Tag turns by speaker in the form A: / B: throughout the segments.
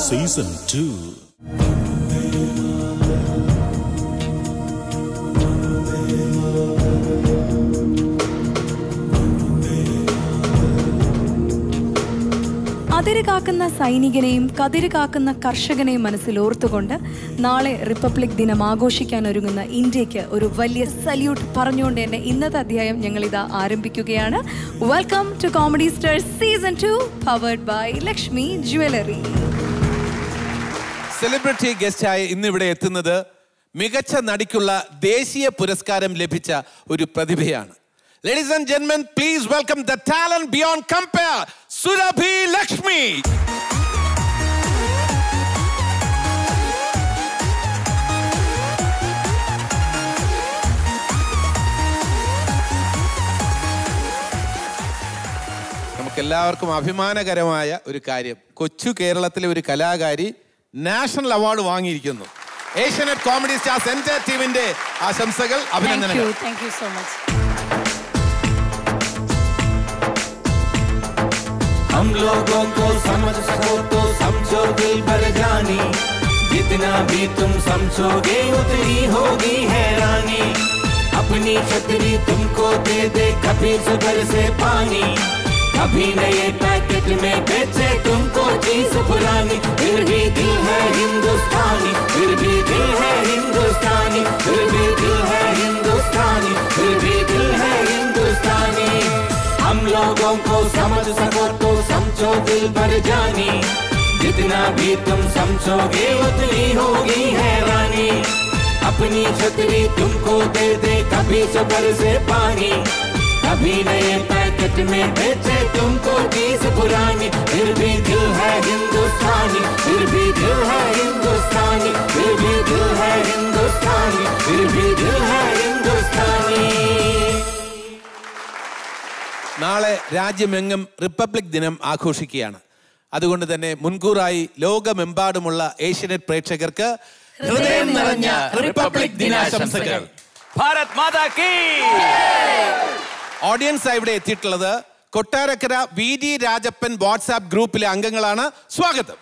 A: Season two
B: അതിര് കാക്കുന്ന സൈനികനെയും കതിര് കാക്കുന്ന കർഷകനെയും മനസ്സിൽ ഓർത്തുകൊണ്ട് നാളെ റിപ്പബ്ലിക് ദിനം ആഘോഷിക്കാൻ ഒരുങ്ങുന്ന ഇന്ത്യക്ക് ഒരു വലിയ സല്യൂട്ട് പറഞ്ഞുകൊണ്ട് തന്നെ ഇന്നത്തെ അധ്യായം ഞങ്ങൾ ഇതാ ആരംഭിക്കുകയാണ് welcome to comedy star season two powered by Lakshmi jewellery
C: celebrity ഗസ്റ്റായി ഇന്നിവിടെ എത്തുന്നത് മികച്ച നടിക്കുള്ള ദേശീയ പുരസ്കാരം ലഭിച്ച ഒരു പ്രതിഭയാണ് ലേഡീസ് ആൻഡ് ജെന്മൻ please welcome the talent beyond compare Surabhi Lakshmi നമുക്കെല്ലാവർക്കും അഭിമാനകരമായ ഒരു കാര്യം കൊച്ചു കേരളത്തിലെ ഒരു കലാകാരി നാഷണൽ അവാർഡ് വാങ്ങിയിരിക്കുന്നു ഏഷ്യനെറ്റ് കോമഡി സ്റ്റാർസ് എൻറ്റർ ടീമിന്റെ ആശംസകൾ
D: താങ്ക് യു
C: അഭിനന്ദനങ്ങൾ
D: താങ്ക് യു സോ മച്ച്
E: हम लोगों को समझ सको तो समझो दिल भर जानी जितना भी तुम समझोगे उतनी होगी हैरानी अपनी छतरी तुमको दे दे कभी सुगर से पानी कभी नए पैकेट में बेचे तुमको चीज पुरानी फिर भी दिल है हिंदुस्तानी फिर भी दिल है हिंदुस्तानी फिर भी दिल है हिंदुस्तानी फिर भी दिल है हिंदुस्तानी हम लोगों को समझ सको तो समझो दिल भर जानी जितना भी तुम समझोगे उतनी होगी हैरानी अपनी छतरी तुमको दे दे कभी सबर से पानी कभी नए पैकेट में बेचे तुमको चीज पुरानी फिर भी दिल है हिंदुस्तानी फिर भी दिल है हिंदुस्तानी फिर भी दिल है हिंदुस्तानी फिर भी दिल है हिंदुस्तानी
C: നാളെ രാജ്യമെങ്ങും റിപ്പബ്ലിക് ദിനം ആഘോഷിക്കുകയാണ് അതുകൊണ്ട് തന്നെ മുൻകൂറായി ലോകമെമ്പാടുമുള്ള ഏഷ്യനെറ്റ് പ്രേക്ഷകർക്ക് ഹൃദയം നിറഞ്ഞ റിപ്പബ്ലിക് ദിനാശംസകൾ
E: भारत माता की
C: ഓഡിയൻസ് ഇവിടെ എത്തിയിട്ടുള്ളത് Kottarakkara V D Rajappan WhatsApp ഗ്രൂപ്പിലെ അംഗങ്ങളാണ് സ്വാഗതം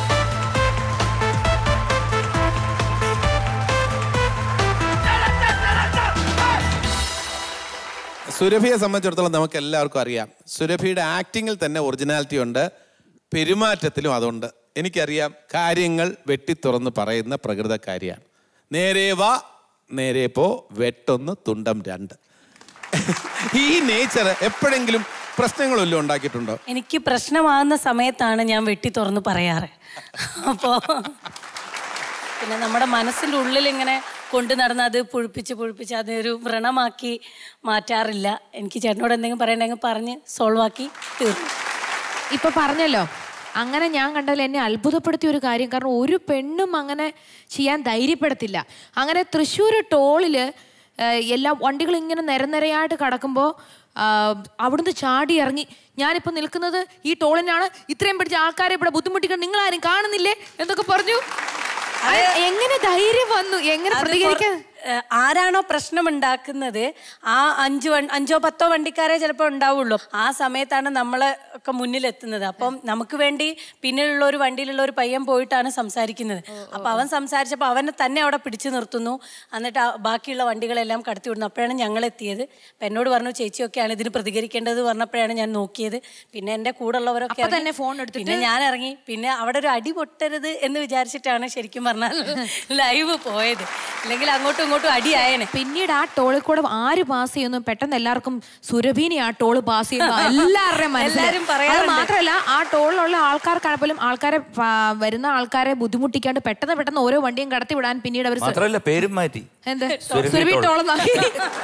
C: സുരഭിയെ സംബന്ധിച്ചിടത്തോളം നമുക്ക് എല്ലാവർക്കും അറിയാം സുരഭിയുടെ ആക്ടിങ്ങിൽ തന്നെ ഒറിജിനാലിറ്റി ഉണ്ട് പെരുമാറ്റത്തിലും അതുണ്ട് എനിക്കറിയാം കാര്യങ്ങൾ വെട്ടി തുറന്ന് പറയുന്ന പ്രകൃതക്കാരിയാണ് നേരെ വാ നേരെ പോ വെട്ടൊന്ന് തുണ്ടം രണ്ട് ഈ നേച്ചർ എപ്പോഴെങ്കിലും പ്രശ്നങ്ങളല്ലോ ഉണ്ടാക്കിയിട്ടുണ്ടോ
D: എനിക്ക് പ്രശ്നമാകുന്ന സമയത്താണ് ഞാൻ വെട്ടി തുറന്ന് പറയാറ് അപ്പോൾ പിന്നെ നമ്മുടെ മനസ്സിൻ്റെ ഉള്ളിൽ ഇങ്ങനെ കൊണ്ടു നടന്ന് അത് പുഴിപ്പിച്ച് പുഴിപ്പിച്ച് അതൊരു വ്രണമാക്കി മാറ്റാറില്ല എനിക്ക് ചേട്ടനോട് എന്തെങ്കിലും പറയണമെങ്കിൽ പറഞ്ഞ് സോൾവ് ആക്കി തീർന്നു
F: ഇപ്പൊ പറഞ്ഞല്ലോ അങ്ങനെ ഞാൻ കണ്ടതിൽ എന്നെ അത്ഭുതപ്പെടുത്തിയ ഒരു കാര്യം കാരണം ഒരു പെണ്ണും അങ്ങനെ ചെയ്യാൻ ധൈര്യപ്പെടത്തില്ല അങ്ങനെ തൃശ്ശൂർ ടോളില് ഏഹ്, എല്ലാ വണ്ടികൾ ഇങ്ങനെ നിരനിരയായിട്ട് കിടക്കുമ്പോൾ അവിടുന്ന് ചാടി ഇറങ്ങി ഞാനിപ്പോൾ നിൽക്കുന്നത് ഈ ടോളിനാണ് ഇത്രയും പിടിച്ച ആൾക്കാരെ ഇവിടെ ബുദ്ധിമുട്ടിക്കാൻ നിങ്ങൾ ആരും കാണുന്നില്ലേ എന്നൊക്കെ പറഞ്ഞു അത് എങ്ങനെ ധൈര്യം വന്നു എങ്ങനെ
D: അത്
F: പ്രതികരിക്കാൻ
D: കൊറ- ഏഹ് ആരാണോ പ്രശ്നം ഉണ്ടാക്കുന്നത് ആ അഞ്ച് വൺ- അഞ്ചോ പത്തോ വണ്ടിക്കാരെ ചിലപ്പോൾ ഉണ്ടാവുള്ളൂ ആ സമയത്താണ് നമ്മളെ ഒക്കെ മുന്നിലെത്തുന്നത് അപ്പം നമുക്ക് വേണ്ടി പിന്നിലുള്ള ഒരു വണ്ടിയിലുള്ള ഒരു പയ്യൻ പോയിട്ടാണ് സംസാരിക്കുന്നത് അപ്പൊ അവൻ സംസാരിച്ചപ്പോൾ അവനെ തന്നെ അവിടെ പിടിച്ചു നിർത്തുന്നു എന്നിട്ട് ആ ബാക്കിയുള്ള വണ്ടികളെല്ലാം കടത്തി വിടുന്നു അപ്പോഴാണ് ഞങ്ങൾ എത്തിയത് അപ്പം എന്നോട് പറഞ്ഞു ചേച്ചിയൊക്കെയാണ് ഇതിന് പ്രതികരിക്കേണ്ടത് പറഞ്ഞപ്പോഴാണ് ഞാൻ നോക്കിയത് പിന്നെ എൻ്റെ കൂടെ ഉള്ളവരൊക്കെ
F: അപ്പൊ
D: ഇറങ്ങി.
F: തന്നെ phone എടുത്തിട്ട്
D: പിന്നെ ഞാൻ ഇറങ്ങി പിന്നെ അവിടെ ഒരു അടി പൊട്ടരുത് എന്ന് വിചാരിച്ചിട്ടാണ് ശരിക്കും പറഞ്ഞാൽ ലൈവ് പോയത് ഇല്ലെങ്കിൽ അങ്ങോട്ടും ഇങ്ങോട്ടും അടിയായേനെ
F: പിന്നീട് ആ ടോളിൽ കൂടെ ആര് പാസ് ചെയ്യുന്നു പെട്ടെന്ന് എല്ലാവർക്കും സുരഭീനെ ആ ടോള് പാസ് ചെയ്യുന്നു എല്ലാവരുടെയും മനസ്സിൽ
D: എല്ലാരും
F: അത്
D: പറയാറുണ്ട്.
F: മാത്രമല്ല ആ ടോളിലുള്ള ആൾക്കാർക്ക് പോലും ആൾക്കാരെ ആ, വരുന്ന ആൾക്കാരെ ബുദ്ധിമുട്ടിക്കാണ്ട് പെട്ടെന്ന് പെട്ടെന്ന് ഓരോ വണ്ടിയും കടത്തി വിടാൻ പിന്നീട് അവർ
E: മാത്രമല്ല പേരും മാറ്റി
F: എന്ത്
E: സുരഭി
F: സുരഭി
E: ടോൾ.
F: ടോളെന്നാക്കി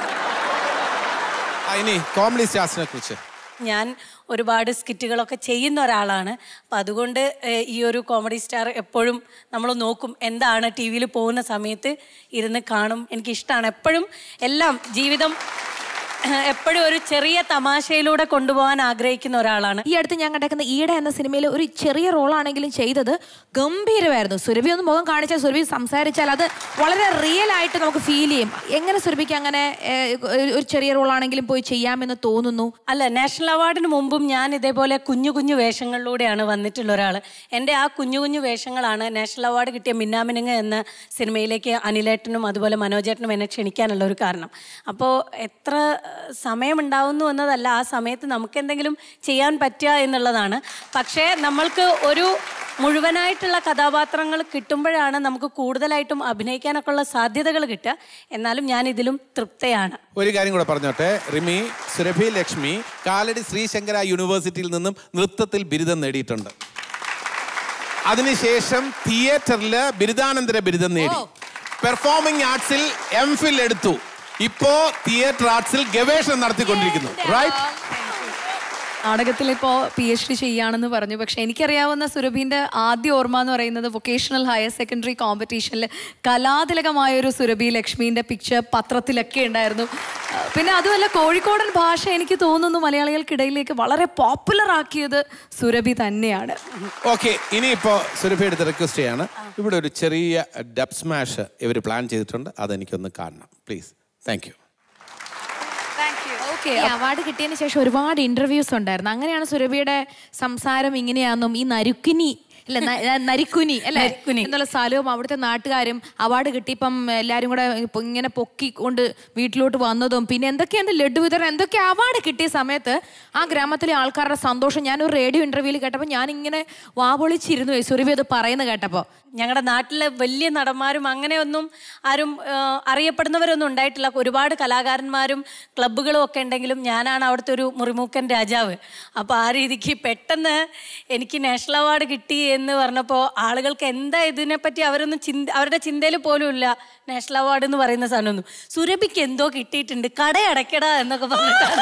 C: ആ, ഇനി കോമഡി സ്റ്റാർസിനെ കുറിച്ച്
D: ഞാൻ ഒരുപാട് സ്കിറ്റുകളൊക്കെ ചെയ്യുന്ന ഒരാളാണ് അപ്പം അതുകൊണ്ട് ഏഹ്, ഈ ഒരു കോമഡി സ്റ്റാർ എപ്പോഴും നമ്മൾ നോക്കും എന്താണ് ടി വിയിൽ പോകുന്ന സമയത്ത് ഇരുന്ന് കാണും എനിക്കിഷ്ടമാണ് എപ്പോഴും എല്ലാം ജീവിതം എപ്പോഴും ഒരു ചെറിയ തമാശയിലൂടെ കൊണ്ടുപോകാൻ ആഗ്രഹിക്കുന്ന ഒരാളാണ്
F: ഈ അടുത്ത് ഞാൻ കണ്ടേക്കുന്ന ഈട എന്ന സിനിമയിൽ ഒരു ചെറിയ റോളാണെങ്കിലും ചെയ്തത് ഗംഭീരമായിരുന്നു സുരഭി ഒന്ന് മുഖം കാണിച്ചാൽ സുരഭി സംസാരിച്ചാൽ അത് വളരെ റിയൽ ആയിട്ട് നമുക്ക് ഫീൽ ചെയ്യും എങ്ങനെ സുരഭിക്ക് അങ്ങനെ ഏഹ്, ഒരു- ഒരു ചെറിയ റോളാണെങ്കിലും പോയി ചെയ്യാമെന്ന് തോന്നുന്നു
D: അല്ല നാഷണൽ അവാർഡിന് മുമ്പും ഞാൻ ഇതേപോലെ കുഞ്ഞു കുഞ്ഞു വേഷങ്ങളിലൂടെയാണ് വന്നിട്ടുള്ള ഒരാൾ എൻ്റെ ആ കുഞ്ഞു കുഞ്ഞു വേഷങ്ങളാണ് നാഷണൽ അവാർഡ് കിട്ടിയ മിന്നാമിനുങ്ങ് എന്ന സിനിമയിലേക്ക് അനിലേട്ടനും അതുപോലെ മനോജേട്ടനും എന്നെ ക്ഷണിക്കാനുള്ള ഒരു കാരണം അപ്പോൾ എത്ര ഏഹ്, സമയമുണ്ടാവുന്നു എന്നതല്ല ആ സമയത്ത് നമുക്ക് എന്തെങ്കിലും ചെയ്യാൻ പറ്റുക എന്നുള്ളതാണ് പക്ഷേ നമ്മൾക്ക് ഒരു മുഴുവനായിട്ടുള്ള കഥാപാത്രങ്ങൾ കിട്ടുമ്പോഴാണ് നമുക്ക് കൂടുതലായിട്ടും അഭിനയിക്കാനൊക്കെ ഉള്ള സാധ്യതകൾ കിട്ടുക എന്നാലും ഞാൻ ഇതിലും തൃപ്തയാണ്
C: ഒരു കാര്യം കൂടെ പറഞ്ഞോട്ടെ റിമി സുരഭി ലക്ഷ്മി കാലടി ശ്രീശങ്കര യൂണിവേഴ്സിറ്റിയിൽ നിന്നും നൃത്തത്തിൽ ബിരുദം നേടിയിട്ടുണ്ട് അതിനുശേഷം തിയേറ്ററിൽ ബിരുദാനന്തര ബിരുദം നേടി പെർഫോമിംഗ് ആർട്സിൽ എം ഫിൽ എടുത്തു ഇപ്പോ തിയേറ്റർ ആർട്സിൽ ഗവേഷണം നടത്തിക്കൊണ്ടിരിക്കുന്നു റൈറ്റ്
B: നാടകത്തിൽ ഇപ്പോൾ പി എച്ച് ഡി ചെയ്യാണെന്ന് പറഞ്ഞു പക്ഷെ എനിക്കറിയാവുന്ന സുരഭിന്റെ ആദ്യ ഓർമ്മ എന്ന് പറയുന്നത് വൊക്കേഷണൽ ഹയർ സെക്കൻഡറി കോമ്പറ്റീഷനിൽ കലാതിലകമായ ഒരു സുരഭി ലക്ഷ്മീന്റെ പിക്ചർ പത്രത്തിലൊക്കെ ഉണ്ടായിരുന്നു ആ, പിന്നെ അതുമല്ല കോഴിക്കോടൻ ഭാഷ എനിക്ക് തോന്നുന്നു മലയാളികൾക്കിടയിലേക്ക് വളരെ പോപ്പുലർ ആക്കിയത് സുരഭി തന്നെയാണ്
C: ഓക്കെ ഇനിയിപ്പോ സുരഭി എടുത്ത് റിക്വസ്റ്റ് ചെയ്യാണ് ഇവിടെ ഒരു ചെറിയ ഡബ് സ്മാഷ് ഇവർ പ്ലാൻ ചെയ്തിട്ടുണ്ട് അതെനിക്കൊന്ന് കാണണം പ്ലീസ് താങ്ക് യു
B: ഓക്കെ
F: ഈ അവാർഡ് കിട്ടിയതിന് ശേഷം ഒരുപാട് ഇന്റർവ്യൂസ് ഉണ്ടായിരുന്നു അങ്ങനെയാണ് സുരഭിയുടെ സംസാരം ഇങ്ങനെയാണെന്നും ഈ നരുക്കിനി അല്ല ന- ന- നരിക്കുനി അല്ലെ
D: നരിക്കുനി.
F: എന്നുള്ള സ്ഥലവും അവിടുത്തെ നാട്ടുകാരും അവാർഡ് കിട്ടിയപ്പം എല്ലാരും കൂടെ ഇപ്പൊ ഇങ്ങനെ പൊക്കിക്കൊണ്ട് വീട്ടിലോട്ട് വന്നതും പിന്നെ എന്തൊക്കെയാണ് ലഡു വിതരണം എന്തൊക്കെ അവാർഡ് കിട്ടിയ സമയത്ത് ആ ഗ്രാമത്തിലെ ആൾക്കാരുടെ സന്തോഷം ഞാൻ ഒരു റേഡിയോ ഇന്റർവ്യൂവിൽ കേട്ടപ്പോൾ ഞാൻ ഇങ്ങനെ വാപൊളിച്ചിരുന്നു പോയി സുരഭി അത് പറയുന്നത് കേട്ടപ്പോൾ
D: ഞങ്ങളുടെ നാട്ടിലെ വലിയ നടന്മാരും അങ്ങനെയൊന്നും ആരും ആ, അറിയപ്പെടുന്നവരൊന്നും ഉണ്ടായിട്ടില്ല ഒരുപാട് കലാകാരന്മാരും ക്ലബ്ബുകളും ഒക്കെ ഉണ്ടെങ്കിലും ഞാനാണ് അവിടുത്തെ ഒരു മുറിമൂക്കൻ രാജാവ് അപ്പോൾ ആ രീതിക്ക് പെട്ടെന്ന് എനിക്ക് നാഷണൽ അവാർഡ് കിട്ടി എന്ന് പറഞ്ഞപ്പോൾ ആളുകൾക്ക് എന്താ ഇതിനെപ്പറ്റി അവരൊന്നും ചിന്ത അവരുടെ ചിന്തയിൽ പോലും ഇല്ല നാഷണൽ അവാർഡ് എന്ന് പറയുന്ന സാധനമൊന്നും സുരഭിക്ക് എന്തോ കിട്ടിയിട്ടുണ്ട് കടയടയ്ക്കടാ എന്നൊക്കെ പറഞ്ഞിട്ടാണ്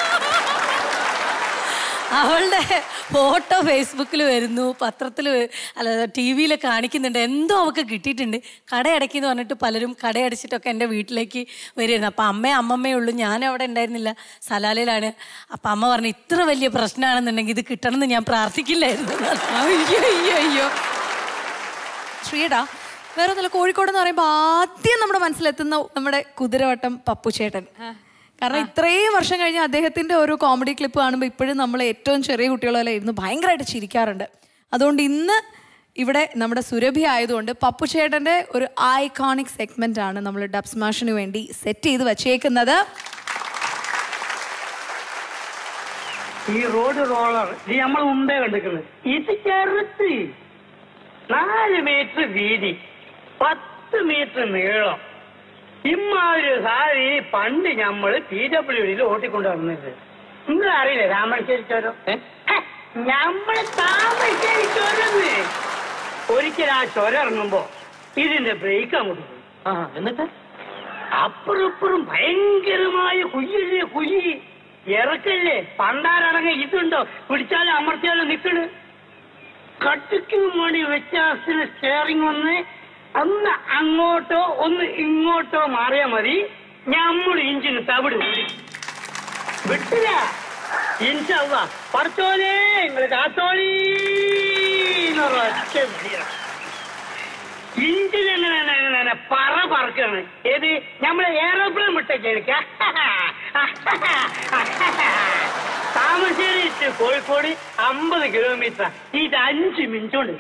D: അവളുടെ ഫോട്ടോ ഫേസ്ബുക്കിൽ വരുന്നു പത്രത്തിൽ അല്ല ടി വിയിൽ കാണിക്കുന്നുണ്ട് എന്തോ അവൾക്ക് കിട്ടിയിട്ടുണ്ട് കടയടക്കി എന്ന് പറഞ്ഞിട്ട് പലരും കടയടച്ചിട്ടൊക്കെ എൻ്റെ വീട്ടിലേക്ക് വരുമായിരുന്നു അപ്പം അമ്മയും അമ്മമ്മയേ ഉള്ളൂ ഞാൻ അവിടെ ഉണ്ടായിരുന്നില്ല സലാലയിലാണ് അപ്പം അമ്മ പറഞ്ഞു ഇത്ര വലിയ പ്രശ്നമാണെന്നുണ്ടെങ്കിൽ ഇത് കിട്ടണമെന്ന് ഞാൻ പ്രാർത്ഥിക്കില്ലായിരുന്നു
B: അയ്യോ അയ്യോ അയ്യോ ശ്രീയടാ വേറെ ഒന്നുമില്ല കോഴിക്കോട് എന്ന് പറയുമ്പോൾ ആദ്യം നമ്മുടെ മനസ്സിലെത്തുന്ന നമ്മുടെ കുതിരവട്ടം പപ്പുചേട്ടൻ കാരണം ഇത്രയും വർഷം കഴിഞ്ഞ് അദ്ദേഹത്തിന്റെ ഒരു കോമഡി ക്ലിപ്പ് കാണുമ്പോൾ ഇപ്പോഴും നമ്മൾ ഏറ്റവും ചെറിയ കുട്ടികളെല്ലാം ഇരുന്ന് ഭയങ്കരമായിട്ട് ചിരിക്കാറുണ്ട് അതുകൊണ്ട് ഇന്ന് ഇവിടെ നമ്മുടെ സുരഭി ആയതുകൊണ്ട് പപ്പുചേട്ടന്റെ ഒരു ഐക്കോണിക് സെഗ്മെന്റ് ആണ് നമ്മൾ ഡബ് സ്മാഷിന് വേണ്ടി സെറ്റ് ചെയ്ത് വച്ചേക്കുന്നത്
A: ഈ റോഡ് റോളർ ഇത് നമ്മൾ മുമ്പേ കണ്ടിരിക്കുന്നത് ഇത് ചെറുത്ത് നാല് മീറ്റർ വീതി പത്ത് മീറ്റർ നീളം ഇമ്മാതിരി സാരി പണ്ട് നമ്മള് പി ഡബ്ല്യു ഡിയിൽ ഓട്ടിക്കൊണ്ട് വന്നത് നിങ്ങൾ അറിയില്ലേ രാമശ്ശേരി ചോരം നമ്മള് താമരശ്ശേരി ചോരന്ന് ഒരിക്കൽ ആ ചുരം ഇറങ്ങുമ്പോ ഇതിന്റെ ബ്രേക്ക് അങ്ങോട്ട് പോയി ആ എന്നിട്ട് അപ്പുറം ഇപ്പുറം ഭയങ്കരമായ കുയ്യല്ലേ കുയ്യി ഇറക്കല്ലേ പണ്ടാരടങ്ങ ഇതുണ്ടോ പിടിച്ചാലും അമർത്തിയാലും നിക്കണ് കട്ടിക്കും വേണ്ടി വ്യത്യാസത്തിന് സ്റ്റിയറിംഗ് ഒന്ന് ഒന്ന് അങ്ങോട്ടോ ഒന്ന് ഇങ്ങോട്ടോ മാറിയാ മതി നമ്മൾ ഇഞ്ചിന് തവിട് കൂടി വിട്ടില്ല ഇൻഷല്ല പറച്ചോലേ നിങ്ങൾ കാത്തോളീ എന്നൊരൊറ്റ വിളിയാണ് ഇഞ്ചിൽ എങ്ങനെ എങ്ങനെ പറ പറക്കാണ് ഏത് നമ്മളെ എയറോപ്ലെയിൻ വിട്ടേക്ക് താമരശ്ശേരി to കോഴിക്കോട് അമ്പത് കിലോമീറ്റർ ഇത് അഞ്ച് മിനിറ്റ് കൊണ്ട്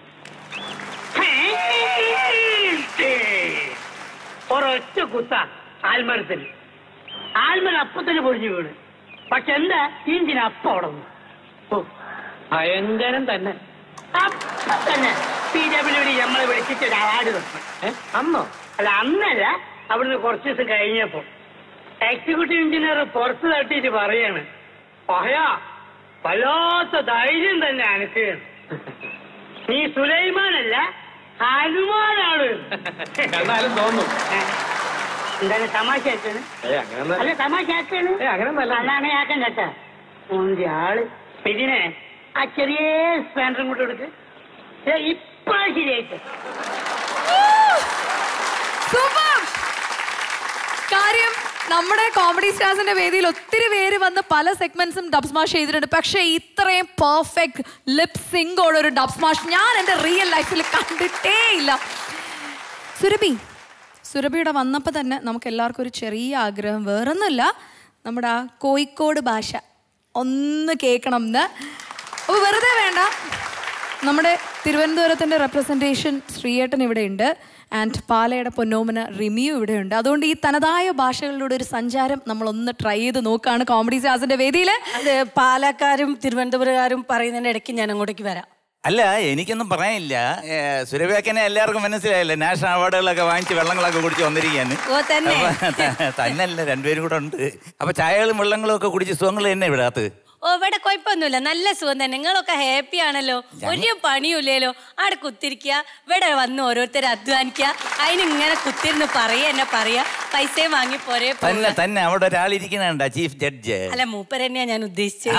A: ഒരൊറ്റ കുത്ത ആൽമരത്തിൽ ആൽമരം അപ്പത്തിന് പൊഴിഞ്ഞു വീണ് പക്ഷെ എന്താ ഇഞ്ചിന് അപ്പം അവിടെ വന്നു. ഓ ഭയങ്കരം തന്നെ അപ്പൊ തന്നെ പി ഡബ്ല്യു ഡി നമ്മളെ വിളിച്ചിട്ട് ഒരു അവാർഡ് തന്നു അന്നോ അല്ല അന്നല്ല അവിടുന്ന് കുറച്ച് ദിവസം കഴിഞ്ഞപ്പോ എക്സിക്യൂട്ടീവ് എഞ്ചിനീയർ പുറത്ത് തട്ടിയിട്ട് പറയാണ് പഹയാ വല്ലാത്ത ധൈര്യം തന്നെ അനക്ക് നീ സുലൈമാനല്ല ഹനുമാനാണ്
E: കണ്ടാലും തോന്നും
A: ഏ, എന്താണ് തമാശ ആക്കാണ്
E: ഏ അങ്ങനെ
A: അല്ല തമാശ ആക്കാണ്
E: ഏ, അങ്ങനെയൊന്നുമല്ല.
A: അല്ല അങ്ങനെ ആക്കാൻ കേട്ടാ ഉന്റെ ആള് ഇതിനെ ആ ചെറിയ സ്പാൻഡറും കൂടെ എടുക്ക് ദേ ഇപ്പൊ ശരിയായിട്ട്
B: സൂപ്പർ കാര്യം നമ്മുടെ കോമഡി സ്റ്റാർസിന്റെ വേദിയിൽ ഒത്തിരി പേര് വന്ന് പല സെഗ്മെന്റ്സും ഡബ് സ്മാഷ് ചെയ്തിട്ടുണ്ട് പക്ഷെ ഇത്രയും പെർഫെക്റ്റ് ലിപ് സിങ്കോടെ ഒരു ഡബ് സ്മാഷ് ഞാൻ എൻ്റെ റിയൽ ലൈഫിൽ കണ്ടിട്ടേ ഇല്ല സുരഭി സുരഭിയുടെ വന്നപ്പോൾ തന്നെ നമുക്ക് എല്ലാവർക്കും ഒരു ചെറിയ ആഗ്രഹം വേറൊന്നുമില്ല നമ്മുടെ ആ കോഴിക്കോട് ഭാഷ ഒന്ന് കേൾക്കണം എന്ന് അപ്പോൾ വെറുതെ വേണ്ട നമ്മുടെ തിരുവനന്തപുരത്തിൻ്റെ റെപ്രസെൻറ്റേഷൻ ശ്രീയേട്ടൻ ഇവിടെയുണ്ട് ആൻഡ് പാലയുടെ പൊന്നോമന റിമിയു ഇവിടെയുണ്ട് അതുകൊണ്ട് ഈ തനതായ ഭാഷകളിലൂടെ ഒരു സഞ്ചാരം നമ്മളൊന്ന് ട്രൈ ചെയ്ത് നോക്കുകയാണ് കോമഡി സ്റ്റാർസിൻ്റെ വേദിയിൽ
D: അത് പാലക്കാരും തിരുവനന്തപുരക്കാരും പറയുന്നതിന്റെ ഇടയ്ക്ക് ഞാൻ അങ്ങോട്ടേക്ക് വരാം
G: അല്ല എനിക്കൊന്നും പറയാനില്ല ഏ, സുരഭിയാക്കനെ എല്ലാവർക്കും മനസ്സിലായില്ലേ നാഷണൽ അവാർഡുകളൊക്കെ വാങ്ങിച്ച് വെള്ളങ്ങളൊക്കെ കുടിച്ച് വന്നിരിക്കുകയാണ്
D: ഓ, തന്നെ?
G: അപ്പൊ ത- തന്നല്ല രണ്ടുപേരും കൂടെ ഉണ്ട് അപ്പൊ ചായകളും വെള്ളങ്ങളും ഒക്കെ കുടിച്ച് സുഖങ്ങൾ തന്നെ ഇവിടെ അകത്ത്
D: ഓ ഇവിടെ കുഴപ്പമൊന്നുമില്ല നല്ല സുഖം തന്നെ നിങ്ങളൊക്കെ ഹാപ്പി ആണല്ലോ ഒരു പണിയില്ലല്ലോ അവിടെ കുത്തിരിക്കുക ഇവിടെ വന്ന് ഓരോരുത്തർ അധ്വാനിക്കുക അതിന് ഇങ്ങനെ കുത്തിരുന്ന് പറയാ എന്നെ പറയാ പൈസയും വാങ്ങി പോരേ
G: തന്നെ
D: പോവുക.
G: തന്നെ അവിടെ ഒരാളിരിക്കുന്നുണ്ട ചീഫ് ജഡ്ജ്
D: അല്ല മൂപ്പർ തന്നെയാ ഞാൻ ഉദ്ദേശിച്ചത്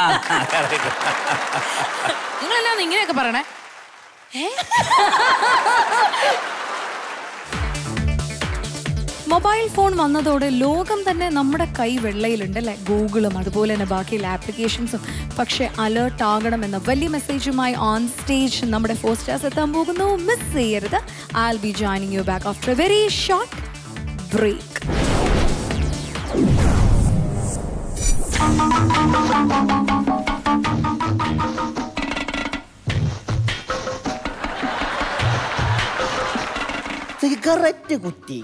F: നിങ്ങൾ എന്നാ ഇങ്ങനെയൊക്കെ പറയണേ
B: മൊബൈൽ ഫോൺ വന്നതോടെ ലോകം തന്നെ നമ്മുടെ കൈ വെള്ളയിലുണ്ട് അല്ലേ ഗൂഗിളും അതുപോലെ തന്നെ ബാക്കിയുള്ള ആപ്ലിക്കേഷൻസും പക്ഷേ അലേർട്ട് ആകണം എന്ന വലിയ മെസ്സേജുമായി ഓൺ സ്റ്റേജ് നമ്മുടെ ഫോർ സ്റ്റാർസ് എത്താൻ പോകുന്നു മിസ് ചെയ്യരുത് I be joining you back after a very short break
H: cigarette കുറ്റി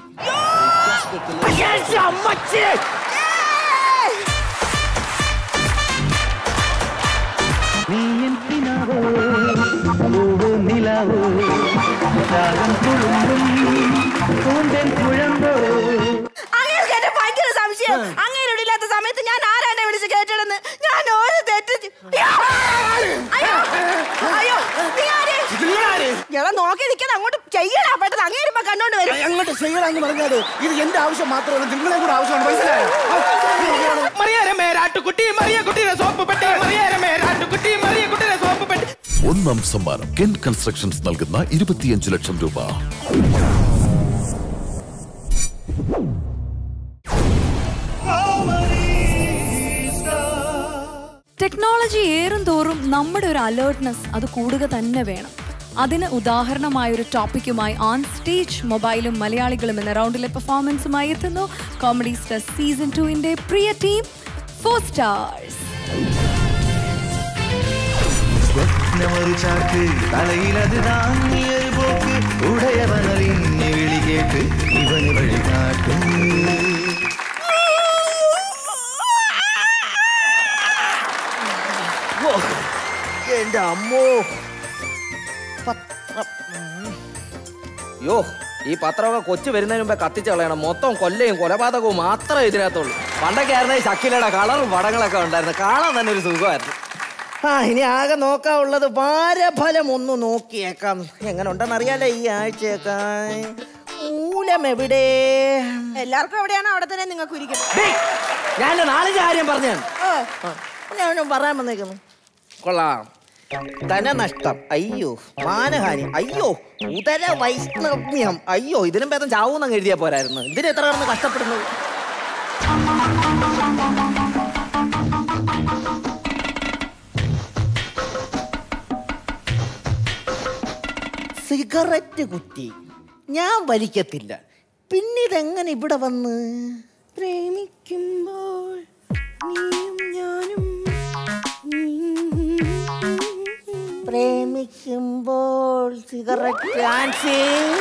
I: അങ്ങേർക്ക് എന്നെ ഭയങ്കര സംശയം അങ്ങേരുടെ ഇല്ലാത്ത സമയത്ത് ഞാൻ ആരാണ് വിളിച്ച് കേട്ടിടുന്ന് ഞാൻ ഒരു തെറ്റ് ചെ- അയ്യോ അയ്യോ നീ ആര്? എടാ നോക്കി നിൽക്കാൻ അങ്ങോട്ട് ചെയ്യടാ പെട്ടെന്ന് അങ്ങേരുമ്പോ കണ്ടോണ്ട് വരും
H: അങ്ങോട്ട് ചെയ്യണമെന്ന് പറഞ്ഞാല് ഇത് എന്റെ ആവശ്യം മാത്രമല്ല നിങ്ങളെ കൂടെ ആവശ്യമാണ് മനസ്സിലായോ
E: മറിയാരമേ രാട്ടുകുട്ടി മറിയ കുട്ടിയുടെ സോപ്പ് പെട്ടി മറിയാരമേ രാട്ടുകുട്ടി മറിയ കുട്ടിയുടെ സോപ്പ് പെട്ടി
J: ഒന്നാം സമ്മാനം കെൻ കൺസ്ട്രക്ഷൻസ് നൽകുന്ന ഇരുപത്തിയഞ്ച് ലക്ഷം രൂപ
B: ടെക്നോളജി ഏറും തോറും നമ്മുടെ ഒരു അലേർട്ട്നെസ് അത് കൂടുക തന്നെ വേണം അതിന് ഉദാഹരണമായ ഒരു ടോപ്പിക്കുമായി ഓൺ സ്റ്റേജ് മൊബൈലും മലയാളികളും എന്ന റൗണ്ടിലെ പെർഫോമൻസുമായി എത്തുന്നു കോമഡി സ്റ്റാർ സീസൺ ടുവിന്റെ പ്രിയ ടീം ഫോർ സ്റ്റാർസ്
E: സ്വപ്നമൊരു ചാക്ക് തലയിലത് താങ്ങിയൊരു പോക്ക് ഉടയവനറിഞ്ഞ് വിളി കേട്ട് ഇവന് വഴി കാട്ടും
H: ഓ, എന്റെ അമ്മോ പത്രം ഉം. യോ ഈ പത്രമൊക്കെ കൊച്ചു വരുന്നതിന് മുമ്പേ കത്തിച്ച് കളയണം മൊത്തം കൊല്ലയും കൊലപാതകവും മാത്രമേ ഇതിനകത്തുള്ളൂ പണ്ടൊക്കെ ആയിരുന്നെങ്കിൽ ശക്കിലയുടെ കളറും പടങ്ങളൊക്കെ ഉണ്ടായിരുന്നു കാണാൻ തന്നെ ഒരു സുഖമായിരുന്നു ആ ഇനി ആകെ നോക്കാനുള്ളത് വാരഫലം ഒന്ന് നോക്കിയേക്കാം എങ്ങനെ ഉണ്ടെന്ന് അറിയാലോ ഈ ആഴ്ചയൊക്കെ മൂലം എവിടെ
I: എല്ലാവർക്കും എവിടെയാണോ അവിടെ തന്നെ നിങ്ങൾക്ക് ഇരിക്കുന്നത്
H: ഡേയ്, ഞാൻ നാളിന്റെ കാര്യം പറഞ്ഞു
I: ഓ,
H: ഞാൻ പറയാൻ വന്നേക്കുന്നു കൊള്ളാം ധനനഷ്ടം അയ്യോ മാനഹാനി അയ്യോ ഉദര വൈഷ്ണവ്യം അയ്യോ ഇതിനും ഭേദം ചാവൂന്നങ്ങ് എഴുതിയാ പോരായിരുന്നു ഇതിന് എത്ര കിടന്ന് കഷ്ടപ്പെടുന്നത് സിഗരറ്റ് കുറ്റി ഞാൻ വലിക്കത്തില്ല പിന്നെ ഇതെങ്ങനെ ഇവിടെ വന്ന്
I: പ്രേമിക്കുമ്പോൾ നീയും ഞാനും
H: പ്രേമിക്കുമ്പോൾ സിഗരറ്റ് ഡാൻസിങ്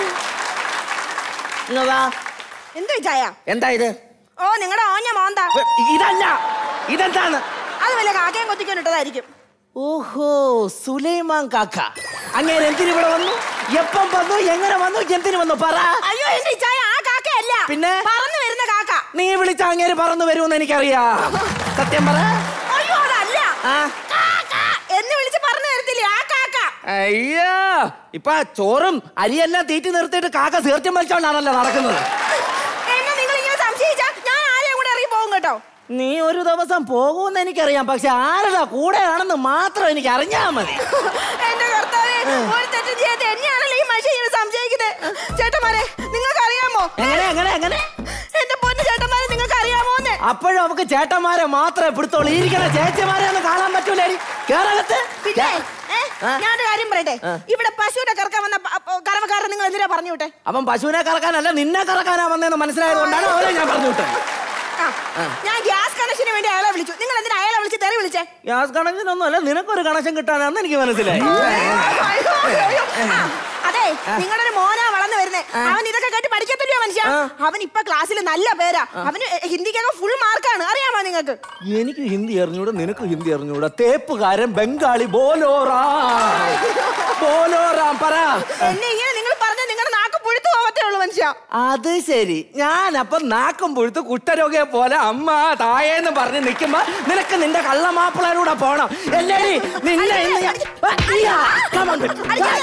I: എന്തോ ചായ
H: എന്താ ഇത്
I: ഓ നിങ്ങളുടെ ഓഞ്ഞ മോന്ത
H: ഇതല്ല ഇതെന്താണ്
I: അത് വല്ല കാക്കയും കൊത്തിക്കൊണ്ടിട്ടതായിരിക്കും
H: ഓഹോ സുലൈമാൻ കാക്ക അങ്ങനെ എന്തിനു ഇവിടെ വന്നു എപ്പം വന്നു എങ്ങനെ വന്നു എന്തിനു വന്നു പറ
I: അയ്യോ എന്റെ ചായ ആ കാക്കയല്ല
H: പിന്നെ?
I: പറന്നു വരുന്ന കാക്ക
H: നീ വിളിച്ച അങ്ങേര് പറന്നു വരുമെന്ന് എനിക്കറിയാം സത്യം പറ
I: അയ്യോ അതല്ല
H: ആ
I: കാക്ക എന്ന് വിളിച്ച് പറഞ്ഞു തരത്തില്ലേ ആ കാക്ക
H: അയ്യോ ഇപ്പൊ ചോറും അരിയെല്ലാം തീറ്റി നിർത്തിയിട്ട് കാക്ക സീർച്ചം വലിച്ചോണ്ടാണല്ലോ നടക്കുന്നത്
I: എന്നെ നിങ്ങൾ ഇങ്ങനെ സംശയിച്ചാ ഞാൻ ആരെയും കൂടെ ഇറങ്ങി പോകും കേട്ടോ
H: നീ ഒരു ദിവസം പോകുമെന്ന് എനിക്കറിയാം പക്ഷെ ആരുടെ കൂടെയാണെന്ന് മാത്രം എനിക്ക് അറിഞ്ഞാ മതി
I: എന്റെ കർത്താവേ ഒരു തെറ്റും ചെയ്യാത്ത എന്നെയാണല്ലോ ഈ മനുഷ്യൻ ഇങ്ങനെ സംശയിക്കുന്നത് ചേട്ടന്മാരെ നിങ്ങൾക്ക് അറിയാമോ
H: എങ്ങനെ എങ്ങനെ എങ്ങനെ
I: എന്റെ പൊന്നു ചേട്ടന്മാരെ നിങ്ങൾക്ക് അറിയാമോ
H: അപ്പോഴും അവക്ക് ചേട്ടന്മാരെ മാത്രമേ പിടുത്തോളൂ ഈ ഇരിക്കണ ചേച്ചിമാരെ ഒന്നും കാണാൻ പറ്റൂലേ കേരളത്ത്
I: പിന്നെ ഏ, ഞാനൊരു കാര്യം പറയട്ടെ ഇവിടെ പശുവിനെ കറക്കാൻ വന്ന പ- പ- കറവക്കാരൻ നിങ്ങൾ എന്തിനാ പറഞ്ഞു വിട്ടെ
H: അവൻ പശുവിനെ കറക്കാനല്ല നിന്നെ കറക്കാനാ വന്നതെന്ന് മനസ്സിലായത് കൊണ്ടാണ് അവരെ ഞാൻ പറഞ്ഞു വിട്ടത്
I: ആ, ഞാൻ ഗ്യാസ് കണക്ഷന് വേണ്ടി അയാളെ വിളിച്ചു നിങ്ങൾ എന്തിനാ അയാളെ വിളിച്ച് തെറി വിളിച്ചേ
H: ഗ്യാസ് കണക്ഷനൊന്നും അല്ല നിനക്കൊരു കണക്ഷൻ കിട്ടാനാന്ന് എനിക്ക് മനസ്സിലായി
I: അയ്യോ, അയ്യോ, അയ്യോ. ആ, അതെ നിങ്ങളുടെ ഒരു മോനാ വളർന്നു വരുന്നേ അവൻ ഇതൊക്കെ കേട്ട് പഠിക്കത്തില്ലയോ മനുഷ്യ അവൻ ഇപ്പൊ ക്ലാസ്സിൽ നല്ല പേരാ അവന് ഹിന്ദിക്കൊക്കെ ഫുൾ മാർക്കാണ് അറിയാമോ നിങ്ങൾക്ക്
H: എനിക്ക് ഹിന്ദി അറിഞ്ഞൂടാ നിനക്ക് ഹിന്ദി അറിഞ്ഞൂടാ തേപ്പുകാരൻ ബംഗാളി ബോലോറാം ബോലോറാം പറ
I: എന്നെ ഇങ്ങനെ നിങ്ങൾ പറഞ്ഞ നിങ്ങളുടെ നാക്ക് പുഴുത്തു പോകത്തേ ഉള്ളൂ മനുഷ്യ
H: അത് ശരി ഞാൻ അപ്പൊ നാക്കും പുഴുത്ത് കുഷ്ഠരോഗിയെ പോലെ അമ്മ തായേന്ന് പറഞ്ഞ് നിൽക്കുമ്പോ നിനക്ക് നിന്റെ കള്ളമാപ്പിളൂടെ പോണം എല്ലേടി നിന്നെ ഇന്ന് ഞാൻ- ആ, ഇയ്യ, come on.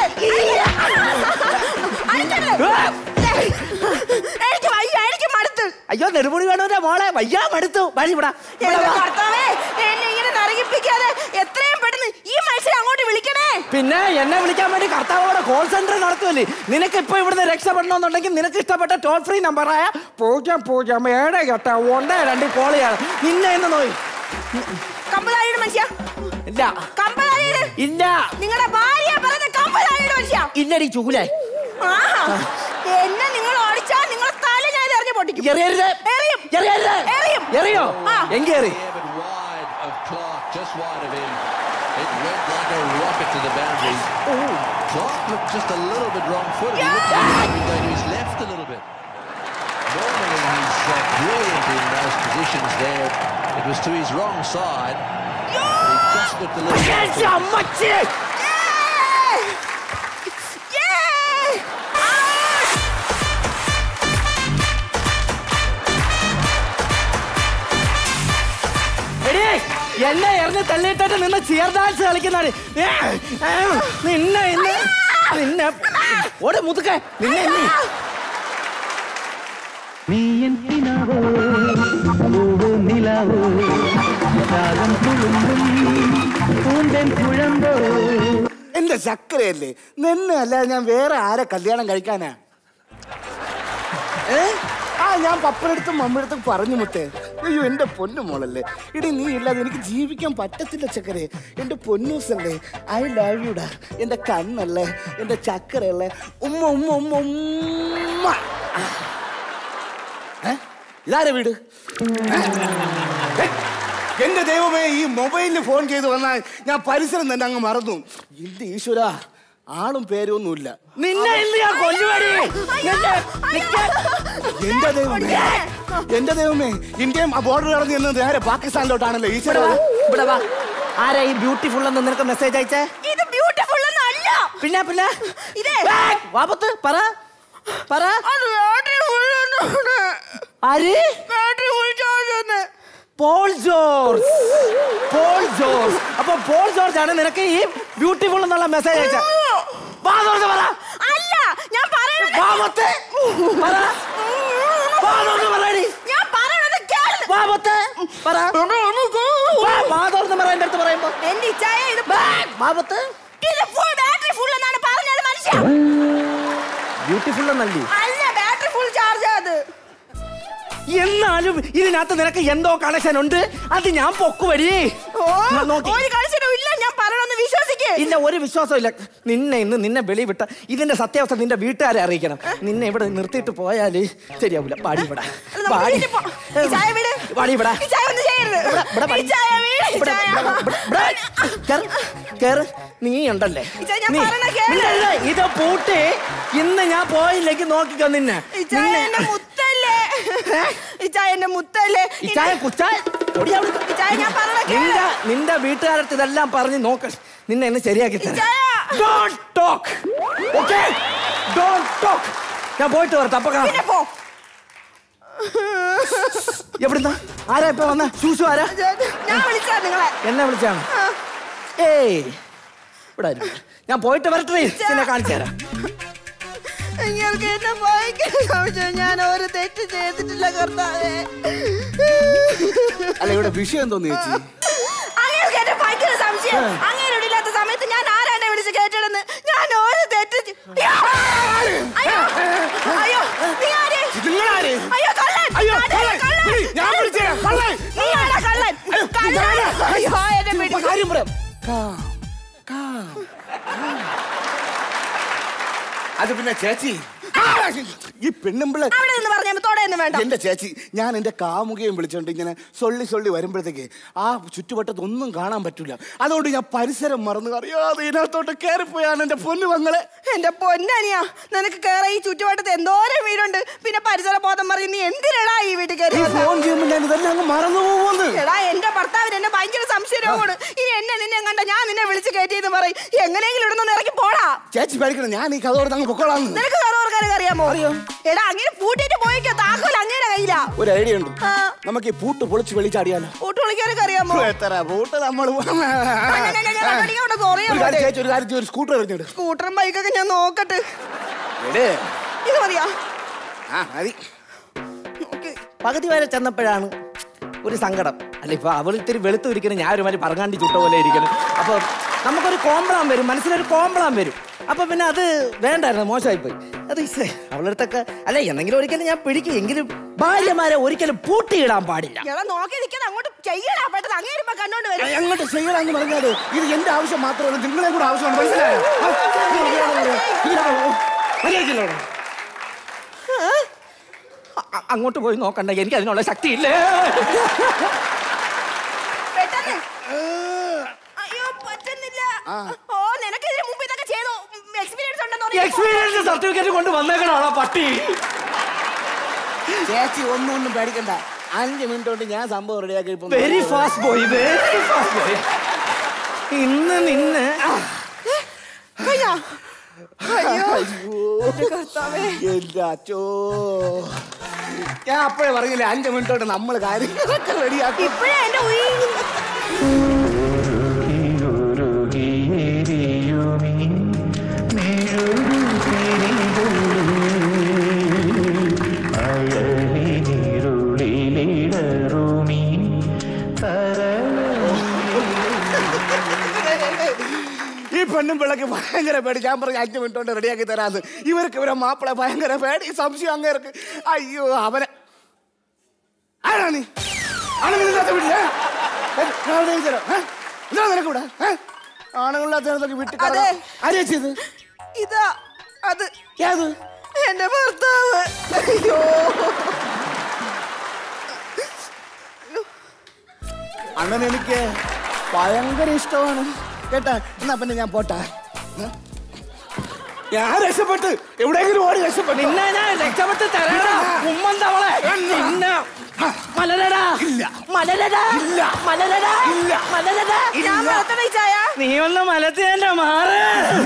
I: എനിക്ക് വയ്യ എനിക്ക് മടുത്ത്
H: അയ്യോ നെടുമുടി വേണോന്റെ മോളെ വയ്യാ മടുത്തു വഴി ഇവിടെ
I: എന്റെ ഭർത്താവേ എന്നെ ഇങ്ങനെ നരകിപ്പിക്കാതെ എത്രയും പെട്ടെന്ന് ഈ മനുഷ്യരെ അങ്ങോട്ട് വിളിക്കണേ
H: പിന്നെ എന്നെ വിളിക്കാൻ വേണ്ടി കർത്താവോടെ കോൾ സെന്റർ നടത്തുമല്ലേ നിനക്ക് ഇപ്പൊ ഇവിടുന്ന് രക്ഷപ്പെടണമെന്നുണ്ടെങ്കിൽ നിനക്ക് ഇഷ്ടപ്പെട്ട ടോൾ ഫ്രീ നമ്പറായ പൂജ്യം പൂജ്യം ഏഴ് എട്ട് ഒന്ന് രണ്ട് കോൾ ചെയ്യണം നിന്നെ എന്ന് നോയി
I: കമ്പലായിയുടെ മനുഷ്യ
H: ഇല്ല
I: കമ്പലായിയുടെ
H: ഇല്ല
I: നിങ്ങളുടെ ഭാര്യ പറഞ്ഞ കമ്പലായിയുടെ മനുഷ്യ
H: ഇല്ലടി ചൂലേ
I: ആഹാ. എന്നെ നിങ്ങൾ ഓടിച്ചാൽ നിങ്ങളെ തല ഞാൻ ഇത് എറിഞ്ഞ് പൊട്ടിക്കും
H: എറിയരുത്
I: എറിയും
H: എറിയരുത്
I: എറിയും
H: എറിയോ
I: ആ.
H: എങ്കി എറി
K: but wide of Clark, just wide of him. It went like a rocket to the boundary. Clark looked just a little bit wrong-footed. He looked like he was going to his left a little bit. Normally he's uh, brilliant in those positions there. It was to his wrong side. He just looked a little
H: ചേച്ചി,
K: wrong-footed.
H: അമ്മച്ചി എടീ, എന്നെ എറിഞ്ഞ് തള്ളിയിട്ടിട്ട് നിന്ന് cheer dance കളിക്കുന്നതാണ് ഏ, ഏ, നിന്നെ ഇന്ന് നിന്നെ ഓടെ മുതുക്കെ നിന്നെ ഇന്ന്
E: നീ എന്തിനാവോ പൂവോ നിലാവോ രാഗം തുളുമ്പും പൂന്തൻ കുഴമ്പോ
L: എന്റെ ചക്കരയല്ലേ നിന്നെ അല്ലാതെ ഞാൻ വേറെ ആരെ കല്യാണം കഴിക്കാനാ ഏ ആ ഞാൻ പപ്പനടുത്തും മമ്മിടത്തും പറഞ്ഞു മുത്തേ അയ്യോ എന്റെ പൊന്നു മോളല്ലേ ഇടി നീ ഇല്ലാതെ എനിക്ക് ജീവിക്കാൻ പറ്റത്തില്ല ചക്കരെ എന്റെ പൊന്നൂസല്ലേ ഐ ലവ് യുടാ എന്റെ കണ്ണല്ലേ എന്റെ ചക്കരയല്ലേ ഉമ്മ ഉമ്മ ഉമ്മ ഉമ്മ ഏ? ഇതാരെ വീട് ഏ? ഏ? എന്റെ ദൈവമേ ഈ മൊബൈലിൽ ഫോൺ ചെയ്ത് വന്നാൽ ഞാൻ പരിസരം തന്നെ അങ്ങ് മറന്നു എന്റെ ഈശ്വര ആളും പേരൊന്നുമില്ല
H: നിന്നെ ഇന്ന് ഞാൻ കൊല്ലുവടി നിന്നെ നിക്കാൻ
L: എന്റെ ദൈവമേ എന്റെ ദൈവമേ ഇന്ത്യയും ആ ബോർഡർ കടന്ന് ചെന്ന് നേരെ പാകിസ്ഥാനിലോട്ടാണല്ലോ ഈശ്വര
H: ഇവിടെ വാ, ഇവിടെ വാ ആരാ ഈ ബ്യൂട്ടിഫുൾ എന്ന് നിനക്ക് മെസ്സേജ് അയച്ചേ
I: ഇത് ബ്യൂട്ടിഫുൾ ഒന്നല്ല
H: പിന്നെ പിന്നെ
I: ഇതേ
H: വാപത്ത് പറ പറ
I: അത് battery full ഒന്നാണ്.
H: ആര്
I: battery full charge ആണ്.
H: പോൾ ജോർജ് പോൾ ജോർജ് അപ്പൊ പോൾ ജോർജ് ആണ് നിനക്ക് ഈ ബ്യൂട്ടിഫുൾ എന്നുള്ള മെസ്സേജ് അയച്ച വാ തുറന്ന് പറ
I: അല്ല ഞാൻ പറയണത്
H: വാപത്ത് പറ വാ തുറന്ന് പറയടി
I: ഞാൻ പറയണത് കേള്.
H: വാപത്ത് പറ വാ, വാ തുറന്ന് പറ എന്റെ അടുത്ത് പറയുമ്പോ
I: എന്റെ ഇച്ചായ ഇത്
H: വാപത്ത്
I: ഇത് full battery full എന്നാണ് പറഞ്ഞത് മനുഷ്യ
H: ബ്യൂട്ടിഫുൾ എന്നല്ലേ
I: അല്ല ബാറ്ററി ഫുൾ ചാർജ് അത്
H: എന്നാലും ഇതിനകത്ത് നിനക്ക് എന്തോ കണക്ഷൻ ഉണ്ട് അത് ഞാൻ പൊക്കുവടി
I: ഓ
H: ഞാൻ നോക്കി.
I: ഒരു കളിച്ചിട്ടും ഇല്ല ഞാൻ പറയണമെന്ന് വിശ്വസിക്കേ
H: ഇല്ല ഒരു വിശ്വാസമില്ല നിന്നെ ഇന്ന് നിന്നെ വെളി വിട്ട ഇതിന്റെ സത്യാവസ്ഥ നിന്റെ വീട്ടുകാരെ അറിയിക്കണം നിന്നെ ഇവിടെ നിർത്തിയിട്ട് പോയാല് ശരിയാവൂല പാടി ഇവിടെ
I: നമുക്ക്
H: പാടി
I: വീട്ടിൽ പോ. ഈ ചായ വിട്.
H: പാടി ഇവിടെ
I: ഈ ചായ ഒന്നും ചെയ്യരുത്
H: ഇവിടെ, ഇവിടെ പാടി.
I: ഈ ചായ വീട്, ഈ
H: ഇവിടെ,
I: ചായ.
H: ഇവിടെ, ഇവിടെ, ഇവിടെ. കേറ്, കേറ്. നീ ഉണ്ടല്ലേ
I: ഈ ചായ ഞാൻ
H: നീ-
I: പറയണ കേറ്.
H: മിണ്ടരുത്. ഇത് പൂട്ടി ഇന്ന് ഞാൻ പോയില്ലെങ്കിൽ നോക്കിക്കോ നിന്നെ
I: ഈ ചായ
H: നിന്നെ-
I: എന്റെ മുത്തല്ലേ ഈ ചായ എന്റെ മുത്തല്ലേ
H: ഈ ചായ കുച്ചായ ഓടി അവിടുന്ന്.
I: ഈ ചായ ഞാൻ പറഞ്ഞ കേറ്.
H: നിന്റെ നിന്റെ വീട്ടുകാരടുത്ത് ഇതെല്ലാം പറഞ്ഞ് നോക്ക് നിന്നെ ഇന്ന് ശരിയാക്കി തരാം
I: ചായ.
H: Don't talk okay don't talk ഞാൻ പോയിട്ട് വരട്ടെ അപ്പൊ കാണാം
I: പിന്നെ പോ
H: എവിടുന്ന ആരാ ഇപ്പൊ വന്ന ശൂശു ആരാ
I: ഞാൻ വിളിച്ചാ നിങ്ങളെ
H: എന്നെ വിളിച്ചാണ് ഏയ് ഇവിടെ ആരും ഇല്ല. ഞാൻ പോയിട്ട് വരട്ടെ നിന്നെ കാണിച്ചു തരാം
I: നിങ്ങൾക്ക് എന്നെ ഭയങ്കര സംശയം ഞാൻ ഒരു തെറ്റ് ചെയ്തിട്ടില്ല കർത്താവേ
L: അല്ല ഇവിടെ വിഷയം എന്തോന്ന് ചേച്ചി
I: അങ്ങനെയൊക്കെ എന്നെ ഭയങ്കര സംശയം അങ്ങനെ ഇല്ലാത്ത സമയത്ത് ഞാൻ ആരാണ്ടെ വിളിച്ച് കേട്ടിടുന്ന് ഞാൻ ഒരു തെറ്റ് ചെ- അയ്യോ! അയ്യോ അയ്യോ നീ ആര്
L: നിങ്ങളാര്
I: അയ്യോ കള്ളൻ
L: അയ്യോ
I: ആരെ?
L: കള്ളൻ.
I: കള്ളൻ.
L: വിളി, ഞാൻ വിളിച്ചേ കള്ളൻ കാര്യം പറയാം കാം, കാം, കാം. അത് പിന്നെ ചേച്ചി ഈ പെണ്ണുമ്പിള്ള
I: അവിടെ നിന്ന് പറഞ്ഞാൽ തോടെയൊന്നും വേണ്ട
L: എന്റെ ചേച്ചി ഞാൻ എന്റെ കാമുകയും വിളിച്ചോണ്ട് ഇങ്ങനെ സൊള്ളി സൊള്ളി വരുമ്പോഴത്തേക്ക് ആ ചുറ്റുവട്ടത്ത് ഒന്നും കാണാൻ പറ്റൂല അതുകൊണ്ട് ഞാൻ പരിസരം മറന്നു അറിയാതെ ഇതിനകത്തോട്ട് കയറിപ്പോയാണ് എന്റെ പൊന്നു മങ്ങളെ
I: എന്റെ പൊന്നനിയാ നിനക്ക് കേറ ഈ ചുറ്റുവട്ടത്ത് എന്തോരം വീടുണ്ട് പിന്നെ പരിസര ബോധം പറയും നീ എന്തിനാ ഈ വീട്ടിൽ കയറി
L: ഈ
I: വന്നത്?
L: ഫോൺ ചെയ്യുമ്പോൾ ഞാൻ ഇതെല്ലാം അങ്ങ് മറന്നു പോകുന്നു
I: എടാ എന്റെ ഭർത്താവിന് എന്നെ ഭയങ്കര സംശയമാണ് ഇനി എന്നെ നിന്നെ കണ്ട ഞാൻ നിന്നെ വിളിച്ച് കയറ്റിയെന്ന് പറയും എങ്ങനെയെങ്കിലും ഇവിടെ നിന്ന് ഇറങ്ങി പോടാ
L: ചേച്ചി പേടിക്കണം ഞാൻ ഈ കഥ അങ്ങ് പൊക്കോളാം
I: നിനക്ക് കറവർക്കാരെ അറിയാമോ എടാ അങ്ങനെ പൂട്ടിട്ട് പോയിക്കോ താക്കോൽ അങ്ങയുടെ കയ്യിലാ
L: ഒരു ഐഡിയ ഉണ്ട്
I: ആ.
L: നമുക്ക് ഈ പൂട്ട് പൊളിച്ച് വെളിച്ചാടിയാലോ
I: പൂട്ട് വിളിക്കാനൊക്കെ അറിയാമോ
L: എത്ര പൂട്ട് നമ്മൾ
I: സോറി
L: ഒരു കാര്യം ചേച്ചി ഒരു കാര്യം ചെയ്യ്, ഒരു സ്കൂട്ടർ എറിഞ്ഞിട്
I: സ്കൂട്ടറും ബൈക്കൊക്കെ ഞാൻ നോക്കട്ടെ
L: എടേ
I: ഇത് മതിയാ
L: ആ മതി
H: പകുതി വരെ ചെന്നപ്പോഴാണ് ഒരു സങ്കടം അല്ല ഇപ്പൊ അവൾ ഇത്തിരി വെളുത്തു ഇരിക്കണം ഞാൻ ഒരുമാതിരി പറങ്ങാണ്ടി ചുട്ട പോലെ ഇരിക്കണം അപ്പൊ നമുക്കൊരു കോമ്പളാൻ വരും മനസ്സിലൊരു കോമ്പളാൻ വരും അപ്പൊ പിന്നെ അത് വേണ്ടായിരുന്നു മോശമായിപ്പോയി അത് ഇസേ അവളടുത്തൊക്കെ അല്ല എന്തെങ്കിലും ഒരിക്കലും ഞാൻ പിടിക്കും എങ്കിലും ഭാര്യമാരെ ഒരിക്കലും പൂട്ടിയിടാൻ പാടില്ല
I: എടാ നോക്കി നിൽക്കാതെ അങ്ങോട്ട് ചെയ്യടാ പെട്ടെന്ന് അങ്ങനെ ഇപ്പൊ കണ്ടോണ്ട് വരും
L: അങ്ങോട്ട് ചെയ്യണമെന്ന് പറഞ്ഞാല് ഇത് എന്റെ ആവശ്യം മാത്രമല്ല നിങ്ങളെ കൂടെ ആവശ്യമാണ് മനസ്സിലായോ ആ, ഇത് മതിയാണോ? ഇതിനാണോ? മര്യാദയ്ക്കില്ല അവിടെ.
H: അ- അങ്ങോട്ട് പോയി നോക്കണ്ട എനിക്ക് അതിനുള്ള ശക്തി ഇല്ലേ
I: പെട്ടെന്ന് അയ്യോ പറ്റുന്നില്ല ഓ നിനക്ക് ഇതിന് മുമ്പ് ഇതൊക്കെ ചെയ്തു എക്സ്പീരിയൻസ് ഉണ്ടെന്ന് പറഞ്ഞു
H: എക്സ്പീരിയൻസ് സർട്ടിഫിക്കറ്റ് കൊണ്ട് വന്നേക്കണോ പട്ടി
L: ചേച്ചി ഒന്നും ഒന്നും പേടിക്കണ്ട അഞ്ച് മിനിറ്റ് കൊണ്ട് ഞാൻ സംഭവം റെഡിയാക്കി ഇപ്പം
H: very fast boy very fast boy ഇന്ന് നിന്ന് ആ,
I: അയ്യോ അയ്യോ
L: എന്റെ അച്ചോ ഞാൻ അപ്പോഴേ പറഞ്ഞില്ലേ അഞ്ച് മിനിറ്റ് കൊണ്ട് നമ്മൾ കാര്യങ്ങളൊക്കെ റെഡിയാക്കി
I: ഇപ്പഴേ എന്റെ ഉയ്യ്
L: ഈ പെണ്ണും പിള്ളക്ക് ഭയങ്കര പേടി ഞാൻ പറഞ്ഞു അഞ്ച് മിനിറ്റ് കൊണ്ട് റെഡിയാക്കി തരാന്ന് ഇവർക്ക് ഇവരെ മാപ്പിളെ ഭയങ്കര പേടി സംശയം അങ്ങേർക്ക് അയ്യോ അവനെ ആരാ നീ ആണുങ്ങളില്ലാത്ത വീട്ടില് ഏ? ഞാൻ എവിടെയും തരാം. ഏ? എന്താ നിനക്കിവിടെ ഏ? ആണുങ്ങളില്ലാത്ത വീട്ടിൽ
I: അതെ.
L: ആരെയാ ചെയ്ത്
I: ഇതാ അത്
L: ഏത്
I: എന്റെ ഭർത്താവ് അയ്യോ
L: അണ്ണൻ എനിക്ക് ഭയങ്കര ഇഷ്ടമാണ് കേട്ടാ എന്നാ പിന്നെ ഞാൻ പോട്ടെ ഏ? ഞാൻ രക്ഷപ്പെട്ട് എവിടെയെങ്കിലും ഓടി രക്ഷപ്പെട്ടു
H: നിന്നെ ഞാൻ രക്ഷപ്പെട്ട് തരാടാ ഉമ്മന്തവളെ നിന്നെ മലരടാ
L: ഇല്ല
H: മലരടാ
L: ഇല്ല.
H: മലരടാ
L: ഇല്ല.
H: മലരടാ
I: ഞാൻ വളർത്തണ ഈ ചായ
H: നീ ഒന്ന് മലത്തിയന്റെ മാറ്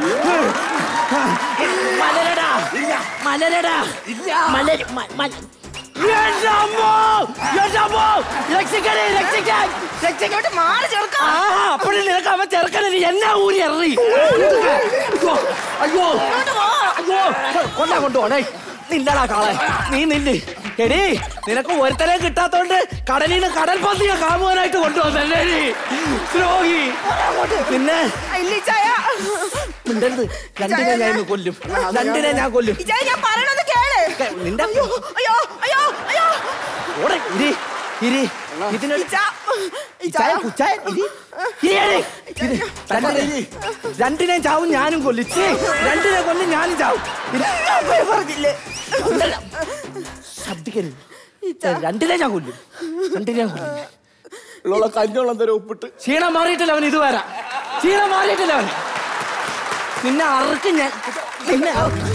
H: മലരടാ മലരടാ മലര് മ- മല- എന്റെ അമ്മോ! എന്റെ അമ്മോ! രക്ഷിക്കണേ, രക്ഷിക്കാൻ, രക്ഷിക്കാൻ.
I: ഇങ്ങോട്ട് മാറി ചെറുക്കാം
H: ആ, അപ്പഴേ നിനക്ക് അവൻ ചെറുക്കനെ എന്നാ ഊരി എറി അയ്യോ അയ്യോ അയ്യോ കൊണ്ടാ കൊണ്ടുപോണേ നിന്നടാ കാളെ നീ നില്ല് എടീ നിനക്ക് ഒരുത്തരെ കിട്ടാത്തോണ്ട് കടലിൽ നിന്ന് കടൽ പന്നിയെ കാമുവാനായിട്ട് കൊണ്ടുവന്നല്ലേ നീ ദ്രോഹി പിന്നെ
I: ഇല്ല ഈ ചായ
H: മിണ്ടരുത് രണ്ടിനെ ഞാൻ ഇന്ന് കൊല്ലും രണ്ടിനെ ഞാൻ കൊല്ലും
I: ഈ ചായ ഞാൻ പറയണത് കേള്
H: നിന്റെ
I: അയ്യോ അയ്യോ അയ്യോ അയ്യോ
H: ഓടെ ഇരി ഇരി ഇതിനൊരു
I: ഈ ചാ ഈ
H: ചായ
I: ചായ
H: കുച്ചായ ഇരി ഇരി, ഇരി. ഇത് രണ്ടിനെ രണ്ടിനെ ചാവും ഞാനും കൊല്ലും ഛീ, രണ്ടിനെ കൊല്ലും ഞാനും ചാവും ഇരി.
I: അപ്പഴേ പറഞ്ഞില്ലേ
H: ഉണ്ടല്ലോ. ശബ്ദിക്കരുത് രണ്ടിനെ ഞാൻ കൊല്ലും രണ്ടിനെ ഞാൻ കൊല്ലും
L: ഉള്ള കഞ്ഞോളം തരം ഉപ്പിട്ട്
H: ക്ഷീണം മാറിയിട്ടില്ല അവൻ ഇതുവരെ ക്ഷീണം മാറിയിട്ടില്ല അവൻ നിന്നെ അറുക്കും ഞാൻ നിന്നെ അറുക്കും.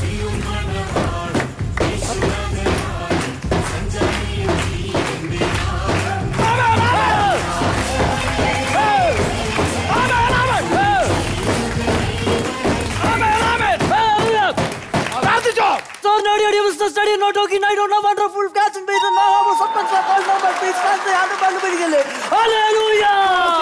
M: Study, study, not talking, I don't know wonderful cats and bees and now I'm a serpent, so called number, please, stand there, and the Bible Hallelujah!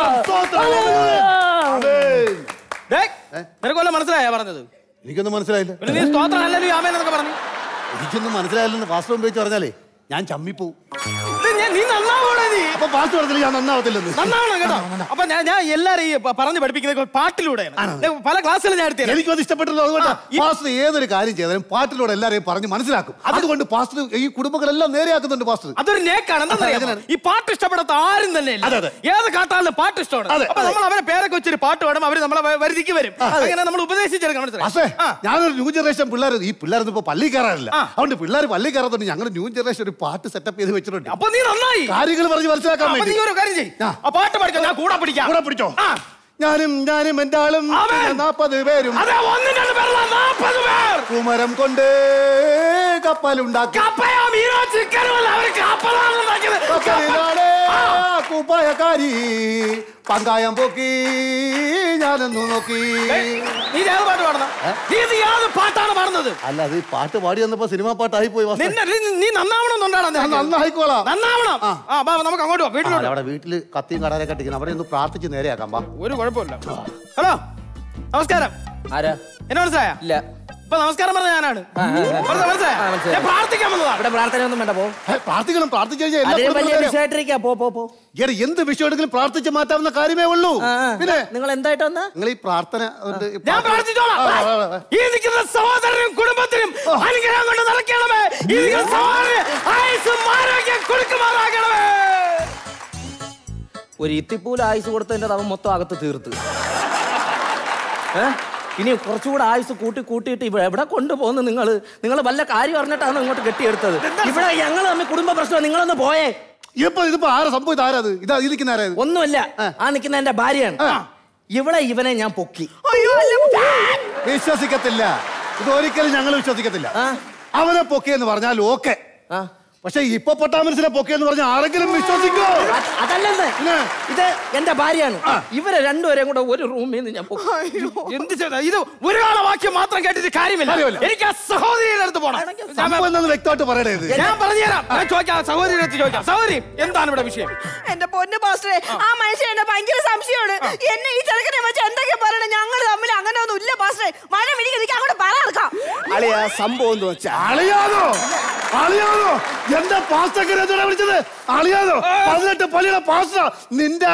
N: നിനക്കൊല്ലം മനസ്സിലായോ പറഞ്ഞത്
O: എനിക്കൊന്നും മനസ്സിലായില്ല
N: പിന്നെ നീ സ്തോത്രം അല്ലല്ലോ ആമേനൊക്കെ പറഞ്ഞു
O: എനിക്കൊന്നും മനസ്സിലായില്ലെന്ന് വാസ്തവം ഉപയോഗിച്ച് പറഞ്ഞാലേ ഞാൻ ചമ്മിപ്പോവും
N: ഇത് ഞാൻ- നീ നന്നാവൂടെ നീ
L: അപ്പൊ പാസ് പറഞ്ഞില്ല ഞാൻ നന്നാവത്തില്ലെന്ന്
N: നന്നാവണം കേട്ടോ അപ്പൊ ഞാൻ ഞാൻ എല്ലാരും ഈ പ- പറഞ്ഞു പഠിപ്പിക്കുന്നത് പാട്ടിലൂടെയാണ് ഞാൻ പല ക്ലാസ്സുകൾ ഞാൻ എടുത്തത്
L: എനിക്കും അത് ഇഷ്ടപ്പെട്ടല്ലോ അതുകൊണ്ട് പാസ്റ്റർ ഏതൊരു കാര്യം ചെയ്താലും പാട്ടിലൂടെ എല്ലാരെയും പറഞ്ഞ് മനസ്സിലാക്കും അതുകൊണ്ട് പാസ്റ്റർ ഈ കുടുംബങ്ങളെല്ലാം നേരെയാക്കുന്നുണ്ട് പാസ്റ്റർ
N: അതൊരു നേക്കാണ് എന്താ ഈ പാട്ട് ഇഷ്ടപ്പെടാത്ത ആരും തന്നെ ഇല്ല.
L: അതെ, അതെ.
N: ഏത് കാട്ടാളിന് പാട്ട് ഇഷ്ടമാണ്
L: അതെ,
N: അപ്പൊ
L: അതെ.
N: നമ്മൾ അവരെ പേരൊക്കെ വെച്ചൊരു പാട്ട് വേണം അവര് നമ്മളെ വ- വരുതിക്ക് വരും അങ്ങനെ നമ്മൾ ഉപദേശിച്ചെടുക്കണം
L: അസേ
N: മനസ്സിലായോ?
L: ഞാനൊരു ന്യൂ ജനറേഷൻ പിള്ളേർ ഈ പിള്ളേരൊന്നും ഇപ്പൊ പള്ളി കയറാറില്ല അതുകൊണ്ട് പിള്ളേർ പള്ളി കയറാത്തോണ്ട് ഞങ്ങൾ ന്യൂ ജനറേഷൻ ഒരു പാട്ട് സെറ്റപ്പ് ചെയ്ത് വെച്ചിട്ടുണ്ട്
N: അപ്പൊ നീ നന്നായി
L: കാര്യങ്ങൾ പറഞ്ഞ് മനസ്സിലാക്കാൻ
N: അപ്പൊ
L: വേണ്ടി
N: നീ ഒരു കാര്യം ചെയ്യ് ആ പാട്ട് പഠിക്കാം ഞാൻ കൂടെ പിടിക്കാം
L: കൂടെ പിടിച്ചോ ഞാനും ഞാനും എൻ്റെ ആളും നാപ്പത് പേരും
N: അതെ ഒന്നും രണ്ട് പേരല്ല നാപ്പത് പേർ
L: കുമരം കൊണ്ട് കപ്പലുണ്ടാക്കി
N: കപ്പയോ മീനോ ചിക്കനോ അല്ല അവര് കപ്പലാണ് ഉണ്ടാക്കിയത്
L: കപ്പലിലാണ് കുപ്പായക്കാരി പങ്കായം പൊക്കി ഞാനൊന്നു നോക്കി
N: നീ ഏത് പാട്ട് പാടണം നീ ഇത് ഏത് പാട്ടാണ് പാടുന്നത്
L: അല്ല അത് ഈ പാട്ട് പാടി വന്നപ്പോ സിനിമാ പാട്ടായി പോയി വാസ്തവം.
N: നിന്നെ നീ- നീ നന്നാവണമെന്നുണ്ടാണ്
L: ഞാൻ നന്നായിക്കോളാം
N: നന്നാവണം ആ ബാ നമുക്ക് അങ്ങോട്ട് പോവാം
L: ആ,
N: വീട്ടിലോട്ട്
L: അവിടെ വീട്ടില് കത്തിയും കടാരൊക്കെ ഇട്ടിരിക്കണം അവിടെ ഒന്ന് പ്രാർത്ഥിച്ച് നേരെയാക്കാം വാ
N: ഒരു കുഴപ്പമില്ല ഹലോ നമസ്കാരം
H: ആരാ
N: എന്നെ മനസ്സിലായ
H: ഇല്ല
N: ഇപ്പൊ നമസ്കാരം പറഞ്ഞ ഞാനാണ് മനസ്സിലായോ? മനസ്സിലായോ? ഞാൻ പ്രാർത്ഥിക്കാൻ വന്നതാ
H: ഇവിടെ പ്രാർത്ഥനയൊന്നും വേണ്ട പോ
L: ഏ, പ്രാർത്ഥിക്കണം പ്രാർത്ഥിച്ചു കഴിഞ്ഞാൽ എല്ലാ
H: അതിലും വലിയ
L: കുടുംബക്കാരെയും-
H: വിഷയമായിട്ടിരിക്കാ പോ പോ പോ
L: എടാ, എന്ത് വിഷയമെങ്കിലും പ്രാർത്ഥിച്ച് മാറ്റാവുന്ന കാര്യമേ ഉള്ളൂ പിന്നെ
H: നിങ്ങൾ എന്തായിട്ട് വന്ന
L: നിങ്ങൾ ഈ പ്രാർത്ഥന അതുകൊണ്ട് ഈ
N: ഞാൻ
L: പ്രാർത്ഥന-
N: പ്രാർത്ഥിച്ചോളാം
L: ആ, ആ, ആ, ആ.
N: ഈ നിൽക്കുന്ന സഹോദരനും കുടുംബത്തിനും അനുഗ്രഹം കൊണ്ട് നടക്കണമേ ഈ നിൽക്കുന്ന സഹോദരന് ആയുസ്സും ആരോഗ്യം കൊടുക്കുമാറാകണമേ
H: ഒരു ഇത്തിപ്പൂല ആയുസ് കൊടുത്തതിന്റെ തവൻ മൊത്തം അകത്ത് തീർത്ത് ഏ? ഇനി കുറച്ചുകൂടെ ആയുസ് കൂട്ടി കൂട്ടിയിട്ട് ഇവിടെ എവിടെ കൊണ്ടുപോകുന്നു നിങ്ങൾ നിങ്ങൾ വല്ല കാര്യം അറിഞ്ഞിട്ടാണ് ഇങ്ങോട്ട് കെട്ടിയെടുത്തത് ഇവിടെ ഞങ്ങൾ തമ്മിൽ കുടുംബ പ്രശ്നം നിങ്ങളൊന്ന് പോയേ
L: ഇപ്പൊ ഇതിപ്പോ ആരാ സംഭവം ഇത് ആരാത് ഇതാ ഇരിക്കുന്ന ആരാ ഇത്?
H: ഒന്നുമല്ല ആ നിൽക്കുന്ന എന്റെ ഭാര്യയാണ് ഇവിടെ ഇവനെ ഞാൻ പൊക്കി
L: വിശ്വസിക്കത്തില്ല ഇത് ഒരിക്കലും ഞങ്ങൾ വിശ്വസിക്കത്തില്ല അവനെ പൊക്കിയെന്ന് പറഞ്ഞാൽ ഓക്കെ പക്ഷെ ഇപ്പൊ പൊട്ടാമനസിനെ പൊക്കിയെന്ന് പറഞ്ഞാൽ ആരെങ്കിലും വിശ്വസിക്കോ
H: അ- അതല്ലെന്ന് ഇത് എന്റെ ഭാര്യയാണ് ഇവരെ രണ്ടുപേരെയും കൂടെ ഒരു റൂമിൽ നിന്ന് ഞാൻ പൊക്കി
N: എന്ത് ചെയ്താ ഇത് ഒരു കാല വാക്യം മാത്രം കേട്ടിട്ട് കാര്യമില്ല
L: കാര്യമില്ല.
N: എനിക്ക് ആ സഹോദരിയുടെ അടുത്ത് പോണം
L: സംഭവം എന്താന്ന് വ്യക്തമായിട്ട് പറയണേ ഇത്
N: ഞാൻ പറഞ്ഞുതരാം ഞാൻ ചോദിക്കാം സഹോദരിയുടെ അടുത്ത് ചോദിക്കാം സഹോദരി എന്താണ് ഇവിടെ വിഷയം
I: എന്റെ പൊന്ന് പാസ്റ്ററെ ആ മനുഷ്യൻ എന്നെ ഭയങ്കര സംശയമാണ് എന്നെ ഈ ചെറുക്കനെ വെച്ച് എന്തൊക്കെ പറയണേ ഞങ്ങൾ തമ്മിൽ അങ്ങനെ ഒന്നും ഇല്ല പാസ്റ്ററെ മഴ മിടിക്ക് നിൽക്കാൻ അങ്ങോട്ട് പറ ഇറക്കാം
L: അളിയാ സംഭവം എന്ന് വെച്ചാ അളിയാതോ അളിയാതോ എന്താ പാസ്റ്റൊക്കെ വിളിച്ചത് അളിയാതോ പതിനെട്ട് പള്ളിയുടെ പാസ്റ്റ നിന്റെ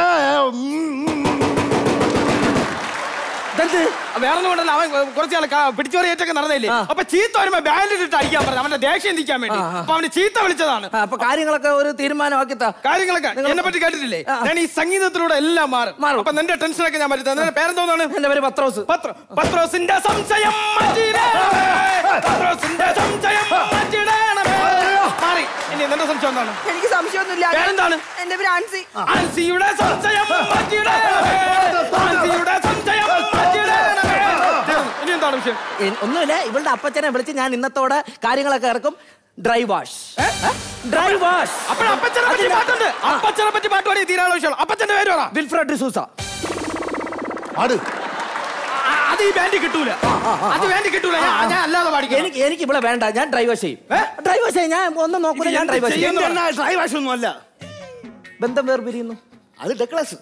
N: വേറെ ഒന്നും കൊണ്ടല്ല അവൻ കുറച്ച് നാൾ പിടിച്ചോറിയേറ്റൊക്കെ നടന്നില്ലേ അപ്പൊ ചീത്ത വരുമ്പോ ബാൻഡിട്ട് അടിക്കാൻ പറഞ്ഞു അവന്റെ ദേഷ്യം തിരിക്കാൻ വേണ്ടി അപ്പൊ അവന് ചീത്ത വിളിച്ചതാണ്
H: അപ്പൊ കാര്യങ്ങളൊക്കെ ഒരു തീരുമാനമാക്കി താ
N: കാര്യങ്ങളൊക്കെ എന്നെ പറ്റി കേട്ടിട്ടില്ലേ ഞാൻ ഈ സംഗീതത്തിലൂടെ എല്ലാം മാറും അപ്പൊ നിന്റെ ടെൻഷനൊക്കെ ഞാൻ പറ്റി തന്നെ പേരെന്തോന്നാണ്
H: എന്റെ പേര് പത്രോസ്
N: പത്രോസിന്റെ സംശയം മാറ്റിയിടണമേ. പത്രോസിന്റെ സംശയം മാറ്റിയിടണമേ. മാറി ഇനി നിന്റെ സംശയം എന്താണ്
I: എനിക്ക് സംശയമൊന്നുമില്ല
N: പേരെന്താണ്?
I: എന്റെ പേര് ആൻസി
N: ആൻസിയുടെ സംശയം മാറ്റിയിടണമേ. ആൻസിയുടെ സംശയം മാറ്റിയിടണമേ. ഇനി എന്താണ് വിഷയം
H: എ- ഒന്നുമില്ല ഇവളുടെ അപ്പച്ചനെ വിളിച്ച് ഞാൻ ഇന്നത്തോടെ കാര്യങ്ങളൊക്കെ ഇറക്കും ഡ്രൈ വാഷ് ഡ്രൈ വാഷ്
N: അപ്പോൾ അപ്പച്ചനെ പറ്റി പാട്ടുണ്ട് അപ്പച്ചനെ പറ്റി പാട്ട് പാടി തീരാനുള്ള വിഷയം അപ്പച്ചന്റെ പേര് പറ
H: വിൽഫ്രഡ് ഡിസൂസ
L: ആട്
N: ആ, അത് ഈ ബാൻഡിൽ കിട്ടൂല അത് ബാൻഡിൽ കിട്ടൂല ഞാൻ- ഞാൻ അല്ലാതെ പാടിക്കണം
H: എനിക്ക് എനിക്ക് ഇവിടെ വേണ്ട ഞാൻ ഡ്രൈ വാഷ് ചെയ്യും ഡ്രൈ വാഷ് ചെയ്യും ഞാൻ ഒന്നും നോക്കൂല ഞാൻ ഡ്രൈ വാഷ് ചെയ്യും
L: ഡ്രൈ വാഷ് ഒന്നും അല്ല
H: ബന്ധം വേർപിരിയുന്നു
L: അത് ഡെക്ലസ്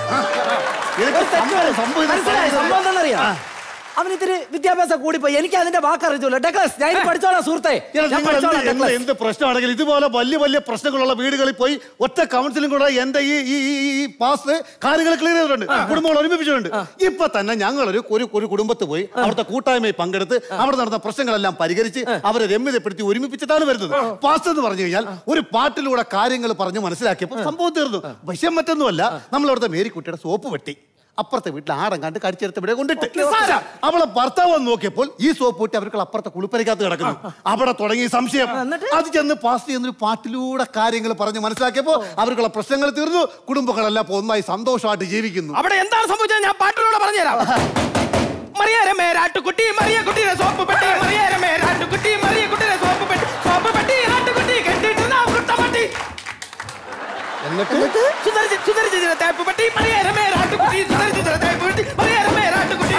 H: മനസ്സിലായി സംഭവം എന്താണെന്നറിയാം അവന് ഇത്തിരി വിദ്യാഭ്യാസം കൂടിപ്പോയി എനിക്ക് അതിന്റെ വാക്കറിയില്ല ഡെക്ലസ് ഞാൻ ഇനി പഠിച്ചോളാം സുഹൃത്തെ ഞാൻ പഠിച്ചോളാം
L: എന്ത്
H: ഡെക്ലസ്
L: എന്ത് പ്രശ്നമാണെങ്കിൽ ഇതുപോലെ വലിയ വലിയ പ്രശ്നങ്ങളുള്ള വീടുകളിൽ പോയി ഒറ്റ കൗൺസിലും കൂടെ എന്റെ ഈ ഈ ഈ- ഈ പാസ് കാര്യങ്ങൾ ക്ലിയർ ചെയ്തിട്ടുണ്ട് കുടുംബങ്ങൾ ഒരുമിപ്പിച്ചിട്ടുണ്ട് ഇപ്പൊ തന്നെ ഞങ്ങൾ ഒരു ഒരു ഒരു കുടുംബത്ത് പോയി അവിടുത്തെ കൂട്ടായ്മയിൽ പങ്കെടുത്ത് അവിടെ നടന്ന പ്രശ്നങ്ങളെല്ലാം പരിഹരിച്ച് അവരെ രമ്യതപ്പെടുത്തി ഒരുമിപ്പിച്ചിട്ടാണ് വരുന്നത് പാസ് എന്ന് പറഞ്ഞു കഴിഞ്ഞാൽ ഒരു പാട്ടിലൂടെ കാര്യങ്ങൾ പറഞ്ഞ് മനസ്സിലാക്കിയപ്പോൾ സംഭവം തീർന്നു വിഷയം മറ്റൊന്നുമല്ല നമ്മൾ അവിടുത്തെ മേരിക്കുട്ടിയുടെ സോപ്പ് വെട്ടി അപ്പുറത്തെ വീട്ടിൽ ആടം കണ്ട് കടിച്ചെടുത്ത് ഇവിടെ കൊണ്ടിട്ട് അവളെ ഭർത്താവ് വന്ന് നോക്കിയപ്പോൾ ഈ സോപ്പ് കൂട്ടി അവർക്ക് അപ്പുറത്തെ കുളിപ്പരിക്കകത്ത് കിടക്കുന്നു അവിടെ തുടങ്ങി സംശയം അത് ചെന്ന് പാസ് ചെയ്യുന്നൊരു പാട്ടിലൂടെ കാര്യങ്ങൾ പറഞ്ഞ് മനസ്സിലാക്കിയപ്പോൾ അവർക്കുള്ള പ്രശ്നങ്ങൾ തീർന്നു കുടുംബങ്ങളെല്ലാം ഇപ്പൊ ഒന്നായി സന്തോഷമായിട്ട് ജീവിക്കുന്നു
N: അവിടെ എന്താണ് സംഭവിച്ചത് ഞാൻ പാട്ടിലൂടെ പറഞ്ഞുതരാം മറിയാരമേ രാട്ടുകുട്ടി മറിയ കുട്ടിയുടെ സോപ്പ് പെട്ടി മറിയാരമേ രാട്ടുകുട്ടി മറിയ കുട്ടിയുടെ സോപ്പ് പെട്ടി സോപ്പ് പെട്ടി രാട്ടുകുട്ടി കെട്ടിട്ടുന്ന വൃത്തമട്ടി
L: എന്നിട്ട്
N: സുന്ദരിച്ച് സുന്ദരിച്ചിന്റെ തേപ്പ് പെട്ടി മറിയാരമേ രാട്ടുകുട്ടി സുന്ദരിച്ചിന്റെ തേപ്പ് പെട്ടി മറിയാരമേ രാട്ടുകുട്ടി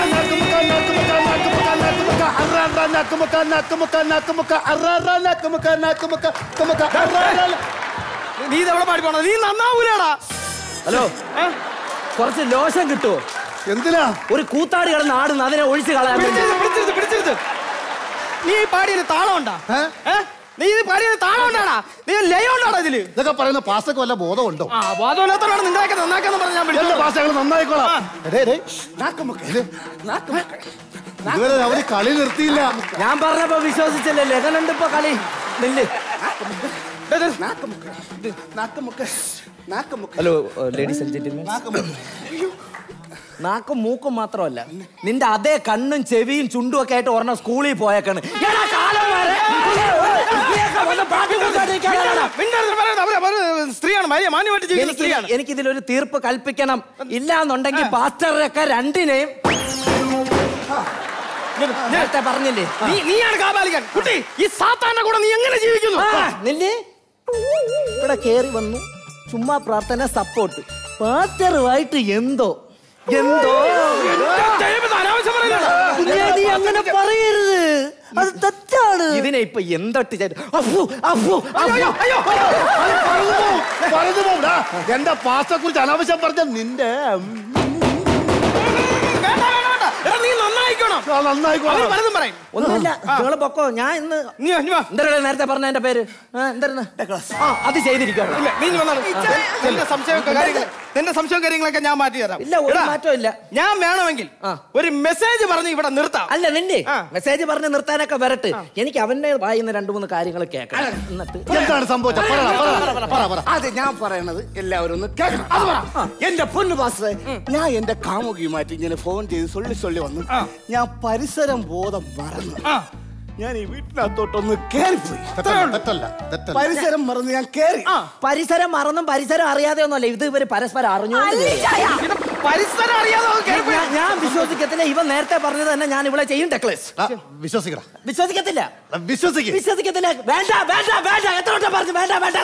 N: നീ ഇതെവിടെ പാടി പോണത് നീ നന്നാവൂലടാ
H: ഹലോ കുറച്ച് ലോഷൻ കിട്ടുമോ
L: എന്തിനാ
H: ഒരു കൂത്താടി കിടന്ന് ആടുന്നു അതിനെ ഒഴിച്ച് കളയാൻ വേണ്ടി.
N: പിടിച്ചിരുത്ത് പിടിച്ചിരുത്ത് പിടിച്ചിരുത്ത് നീ ഈ പാടിയിൽ താളം ഉണ്ടാ നീ ഇത് പാടിയത് താളം കൊണ്ടാടാ നീ ലയം കൊണ്ടാടാ ഇതില്
L: ഇതൊക്കെ പറയുന്ന പാസ്റ്റർക്ക് വല്ല ബോധമുണ്ടോ
N: ആ ബോധമില്ലാത്തവരാണ് നിങ്ങളെയൊക്കെ നന്നാക്കാന്ന് പറഞ്ഞ് ഞാൻ
L: എന്റെ
N: വിളിച്ചത്.
L: പാസ്റ്റർ ഞങ്ങൾ നന്നായിക്കോളാം എടേ, എടേ, നാക്കുമുക്ക്, ഇത് നാക്കുമുക്ക്. ഇതുവരെ അവര് കളി നിർത്തിയില്ല
H: ഞാൻ പറഞ്ഞപ്പോ വിശ്വസിച്ചല്ലേ ലഗനുണ്ട് ഇപ്പൊ കളി നെല്ല്
L: നാക്കുമുക്ക്, ഇത് നാക്കുമുക്ക്, നാക്കുമുക്ക്.
H: ഹലോ ലേഡീസ് ആൻഡ് ജെന്റിൽമെൻ
L: നാക്കുമുക്ക്.
H: നാക്കും മൂക്കും മാത്രമല്ല നിന്റെ അതേ കണ്ണും ചെവിയും ചുണ്ടും ഒക്കെ ആയിട്ട് ഒരെണ്ണം സ്കൂളിൽ പോയേക്കാണ് എടാ, കാലം വരെ നീയൊക്കെ വന്ന് പാട്ട് കൊണ്ടുപോയിരിക്കാനാണ്.
N: മിണ്ടരുത്, പറയരുത്. അവര് അവര് സ്ത്രീയാണ് മാര്യ മാന്യമായിട്ട് ജീവിക്കുന്ന
H: എനിക്ക്
N: സ്ത്രീയാണ്
H: എനിക്ക് ഇതിലൊരു തീർപ്പ് കൽപ്പിക്കണം ഇല്ല എന്നുണ്ടെങ്കിൽ പാസ്റ്ററൊക്കെ രണ്ടിനെയും നേരത്തെ പറഞ്ഞില്ലേ
N: നീ നീയാണ് കാപാലിക്കാൻ കുട്ടി ഈ സാത്താന്റെ കൂടെ നീ എങ്ങനെ ജീവിക്കുന്നു
H: ആ, നില്ല് ഇവിടെ കേറി വന്നു ചുമ്മാ പ്രാർത്ഥന സപ്പോർട്ട് പാസ്റ്ററുമായിട്ട് എന്തോ എന്തോ
N: എന്റെ ദൈവമേ, അനാവശ്യം പറയുന്നതാണ്.
H: കുഞ്ഞേ, നീ അങ്ങനെ പറയരുത് അത് തെറ്റാണ് ഇതിനെ ഇപ്പൊ എന്തൊട്ട് ചെയ്ത് അഫു അഫു
N: അയ്യോ, അയ്യോ, അയ്യോ.
L: പറഞ്ഞു പോവും, പറഞ്ഞു പോവും. ഡാ, എന്റെ പാസ്റ്ററെ കുറിച്ച് അനാവശ്യം പറഞ്ഞ നിന്റെ
N: വേണ്ട, വേണ്ട, വേണ്ട. എടാ, നീ നന്നായിക്കോണം
L: ആ, നന്നായിക്കോളാം.
N: അവര് പലതും പറയും
H: ഒന്നുമില്ല നിങ്ങള് പൊക്കോ ഞാൻ ഇന്ന്
N: നീ വാ, നീ വാ.
H: എന്താ നേരത്തെ പറഞ്ഞ എന്റെ പേര് ആ, എന്തായിരുന്നു ആ അത് ചെയ്തിരിക്കണം
N: ഇല്ല, നീ ഇങ്ങ് വന്നാണ് നിന്റെ സംശയം കാര്യങ്ങൾ നിന്റെ സംശയവും കാര്യങ്ങളൊക്കെ ഞാൻ മാറ്റി തരാം
H: ഇല്ല ഒരു
N: എടാ,
H: മാറ്റവും ഇല്ല
N: ഞാൻ വേണമെങ്കിൽ ഒരു മെസ്സേജ് പറഞ്ഞ് ഇവിടെ നിർത്താം
H: അല്ല നിന്റെ മെസ്സേജ് പറഞ്ഞ് നിർത്താനൊക്കെ വരട്ടെ എനിക്ക് അവന്റെ വായിന്ന് രണ്ടു മൂന്ന് കാര്യങ്ങൾ കേൾക്കണം എന്നിട്ട്
L: എന്താണ് സംഭവിച്ചത് പറ, പറ, പറ, പറ. അത് ഞാൻ പറയണത് എല്ലാവരും ഒന്ന് കേൾക്കണം അത് പറ. എന്റെ പൊന്നു പാസ്റ്ററെ ഞാൻ എന്റെ കാമുകിയുമായിട്ട് ഇങ്ങനെ ഫോൺ ചെയ്ത് സൊള്ളി സൊള്ളി വന്നു ഞാൻ പരിസരം ബോധം മറന്നു ഞാൻ ഈ വീട്ടിനകത്തോട്ടൊന്ന് കേറിപ്പോയി തെറ്റല്ല തെറ്റല്ല പരിസരം മറന്ന് ഞാൻ കേറി
H: പരിസരം മറന്നും പരിസരം അറിയാതെ ഒന്നുമല്ല ഇത് ഇവര് പരസ്പരം അറിഞ്ഞു
N: ഇത് പരിസരം അറിയാതെ അവൻ കേറിപ്പോയി.
H: ഞാൻ വിശ്വസിക്കത്തില്ല ഇവൻ നേരത്തെ പറഞ്ഞത് തന്നെ ഞാൻ ഇവിടെ ചെയ്യും ടെക്ലേസ്
L: ആ, വിശ്വസിക്കടാ
H: വിശ്വസിക്കത്തില്ല
L: വിശ്വസിക്ക
H: വിശ്വസിക്കത്തില്ല വേണ്ട വേണ്ട വേണ്ട എത്ര വട്ടം പറഞ്ഞു വേണ്ട വേണ്ട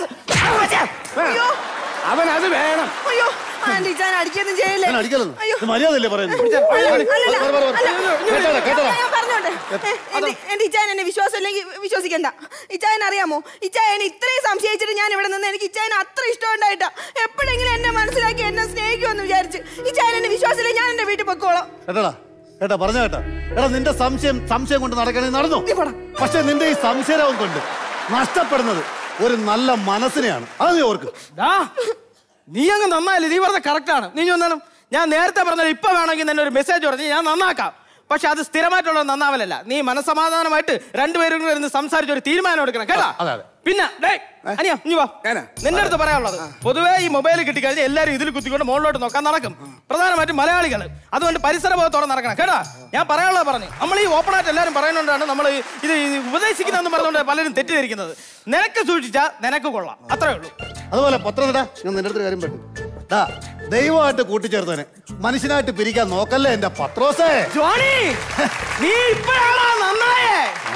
I: അയ്യോ
L: അവൻ അത് വേണം
I: അയ്യോ ആന്റി ഞാൻ അടിക്കൊന്നും ചെയ്യില്ലേ
L: ഞാൻ അടിക്കരുത്.
I: അയ്യോ
L: ഇത് മര്യാദയല്ലേ പറയുന്നത്?
I: അല്ലല്ല,
L: പറ, പറ, പറ.
I: അല്ല.
L: കേട്ടോളാം, കേട്ടോളാം.
I: ഞാൻ പറഞ്ഞോട്ടെ ഏ, എന്റെ- എന്റെ ഇച്ചായൻ എന്നെ വിശ്വാസം ഇല്ലെങ്കിൽ വിശ്വസിക്കണ്ട ഇച്ചായൻ അറിയാമോ ഇച്ചായൻ ഇത്രയും സംശയിച്ചിട്ട് ഞാൻ ഇവിടെ നിന്ന് എനിക്ക് ഇച്ചായൻ അത്ര ഇഷ്ടം ഉണ്ടായിട്ടാ എപ്പോഴെങ്കിലും എന്നെ മനസ്സിലാക്കി എന്നെ സ്നേഹിക്കുമെന്ന് വിചാരിച്ച് ഇച്ചായൻ എന്നെ വിശ്വാസമില്ല ഞാൻ എന്റെ വീട്ടിൽ പൊക്കോളാം
L: കേട്ടോടാ കേട്ടാ പറഞ്ഞ കേട്ടാ എടാ നിന്റെ സംശയം സംശയം കൊണ്ട് നടക്കണേ നടന്നു പക്ഷെ നിന്റെ ഈ സംശയവും കൊണ്ട് നഷ്ടപ്പെടുന്നത് ഒരു നല്ല മനസ്സിനെയാണ് അത് നീ ഓർക്ക്
N: ദാ, നീ അങ്ങ് നന്നായില്ലേ നീ പറഞ്ഞ കറക്റ്റ് ആണ് നീ ഒന്നാണ് ഞാൻ നേരത്തെ പറഞ്ഞത് ഇപ്പൊ വേണമെങ്കിൽ തന്നെ ഒരു മെസ്സേജ് പറഞ്ഞ് ഞാൻ നന്നാക്കാം പക്ഷെ അത് സ്ഥിരമായിട്ടുള്ള നന്നാവലല്ല നീ മനസമാധാനമായിട്ട് രണ്ടുപേരും കൂടെ ഇരുന്ന് സംസാരിച്ച് ഒരു തീരുമാനം എടുക്കണം കേട്ടാ
L: അതെ, അതെ.
N: പിന്നെ ഡേയ്, അനിയാ നീ വാ നിന്റെ അടുത്ത് പറയാനുള്ളത് പൊതുവേ ഈ മൊബൈൽ കിട്ടിക്കഴിഞ്ഞാൽ എല്ലാവരും ഇതിൽ കുത്തിക്കൊണ്ട് മുകളിലോട്ട് നോക്കാൻ നടക്കും പ്രധാനമായിട്ടും മലയാളികൾ അതുകൊണ്ട് പരിസര ബോധത്തോടെ നടക്കണം കേട്ടാ ഞാൻ പറയാനുള്ളത് പറഞ്ഞു നമ്മൾ ഈ ഓപ്പൺ ആയിട്ട് എല്ലാവരും പറയുന്നതുകൊണ്ടാണ് നമ്മൾ ഇത് ഉപദേശിക്കുന്നതെന്ന് പറഞ്ഞുകൊണ്ട് പലരും തെറ്റിദ്ധരിക്കുന്നത് നിനക്ക് സൂക്ഷിച്ചാൽ നിനക്ക് കൊള്ളാം അത്രേ ഉള്ളൂ
L: അതുപോലെ പത്രത്തിടാ ഞാൻ നിന്റെ അടുത്ത് കാര്യം പറ്റും ഡാ ദൈവമായിട്ട് കൂട്ടിച്ചേർത്തവനെ മനുഷ്യനായിട്ട് പിരിക്കാൻ നോക്കല്ലേ എന്റെ പത്രോസേ
N: ജോണി നീ ഇപ്പോഴാണോ നന്നായേ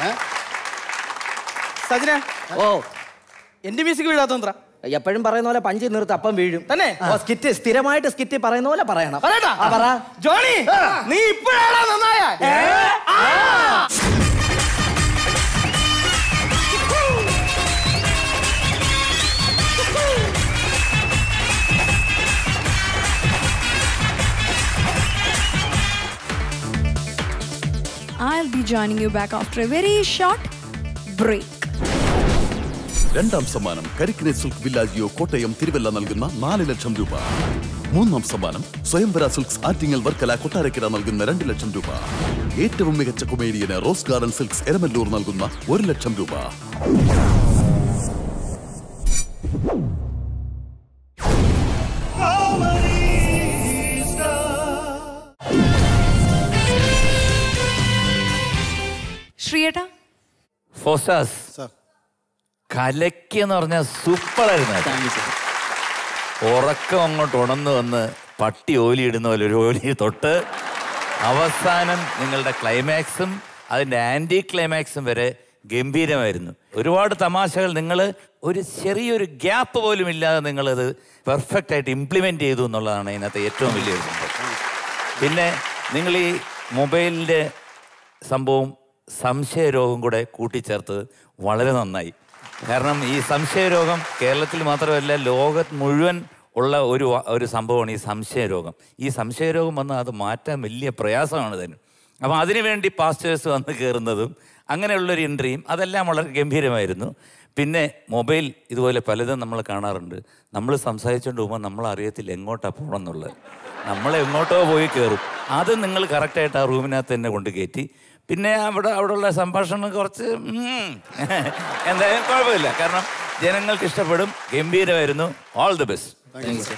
N: സജന
H: ഓ
N: എന്റെ മ്യൂസിക് വീഴാത്തത്ര
H: എപ്പോഴും പറയുന്ന പോലെ പഞ്ചി നിർത്ത് അപ്പം വീഴും
N: തന്നെ?
H: ഓ, സ്കിറ്റ് സ്ഥിരമായിട്ട് സ്കിറ്റ് പറയുന്ന പോലെ പറയണം
N: പറയട്ടാ
H: ആ, പറ
N: ജോണി നീ ഇപ്പോഴാണോ നന്നായ
B: I'll be joining you back after a very short break.
J: രണ്ടാം സമ്മാനം കരിക്കിനെ സിൽക്ക് വില്ലാജിയോ കോട്ടയം തിരുവല്ല നൽകുന്ന നാല് ലക്ഷം രൂപ മൂന്നാം സമ്മാനം സ്വയംവര സിൽക്സ് ആറ്റിങ്ങൽ വർക്കല കൊട്ടാരക്കര നൽകുന്ന രണ്ട് ലക്ഷം രൂപ ഏറ്റവും മികച്ച കൊമേഡിയന് റോസ് ഗാർഡൻ സിൽക്സ് എരമല്ലൂർ നൽകുന്ന ഒരു ലക്ഷം രൂപ
B: ശ്രീയേട്ടാ
G: ഫോസാസ് കലക്കി എന്ന് പറഞ്ഞാൽ സൂപ്പറായിരുന്നു ഉറക്കം അങ്ങോട്ട് ഉണർന്നു വന്ന് പട്ടി ഓലിയിടുന്ന പോലെ ഒരു ഓലി തൊട്ട് അവസാനം നിങ്ങളുടെ ക്ലൈമാക്സും അതിൻ്റെ ആൻറ്റി ക്ലൈമാക്സും വരെ ഗംഭീരമായിരുന്നു ഒരുപാട് തമാശകൾ നിങ്ങൾ ഒരു ചെറിയൊരു ഗ്യാപ്പ് പോലും ഇല്ലാതെ നിങ്ങളത് പെർഫെക്റ്റ് ആയിട്ട് ഇംപ്ലിമെൻ്റ് ചെയ്തു എന്നുള്ളതാണ് ഇതിനകത്ത് ഏറ്റവും വലിയൊരു സംഭവം പിന്നെ നിങ്ങൾ ഈ മൊബൈലിൻ്റെ സംഭവം സംശയരോഗം കൂടെ കൂട്ടിച്ചേർത്തത് വളരെ നന്നായി കാരണം ഈ സംശയരോഗം കേരളത്തിൽ മാത്രമല്ല ലോകം മുഴുവൻ ഉള്ള ഒരു വ- ഒരു സംഭവമാണ് ഈ സംശയരോഗം ഈ സംശയരോഗം വന്നാൽ അത് മാറ്റാൻ വലിയ പ്രയാസമാണ് ഇതിന് അപ്പം അതിനുവേണ്ടി പാസ്റ്റേഴ്സ് വന്ന് കയറുന്നതും അങ്ങനെയുള്ളൊരു എൻട്രിയും അതെല്ലാം വളരെ ഗംഭീരമായിരുന്നു പിന്നെ മൊബൈൽ ഇതുപോലെ പലതും നമ്മൾ കാണാറുണ്ട് നമ്മൾ സംസാരിച്ചുകൊണ്ട് പോകുമ്പോൾ നമ്മൾ അറിയത്തില്ല എങ്ങോട്ടാണ് പോകണം എന്നുള്ളത് നമ്മൾ എങ്ങോട്ടോ പോയി കയറും അത് നിങ്ങൾ കറക്റ്റായിട്ട് ആ റൂമിനകത്ത് തന്നെ കൊണ്ട് കയറ്റി പിന്നെ അവിടെ അവിടെയുള്ള സംഭാഷണം കുറച്ച് ഉം, എന്തായാലും കുഴപ്പമില്ല കാരണം ജനങ്ങൾക്ക് ഇഷ്ടപ്പെടും ഗംഭീരമായിരുന്നു all the best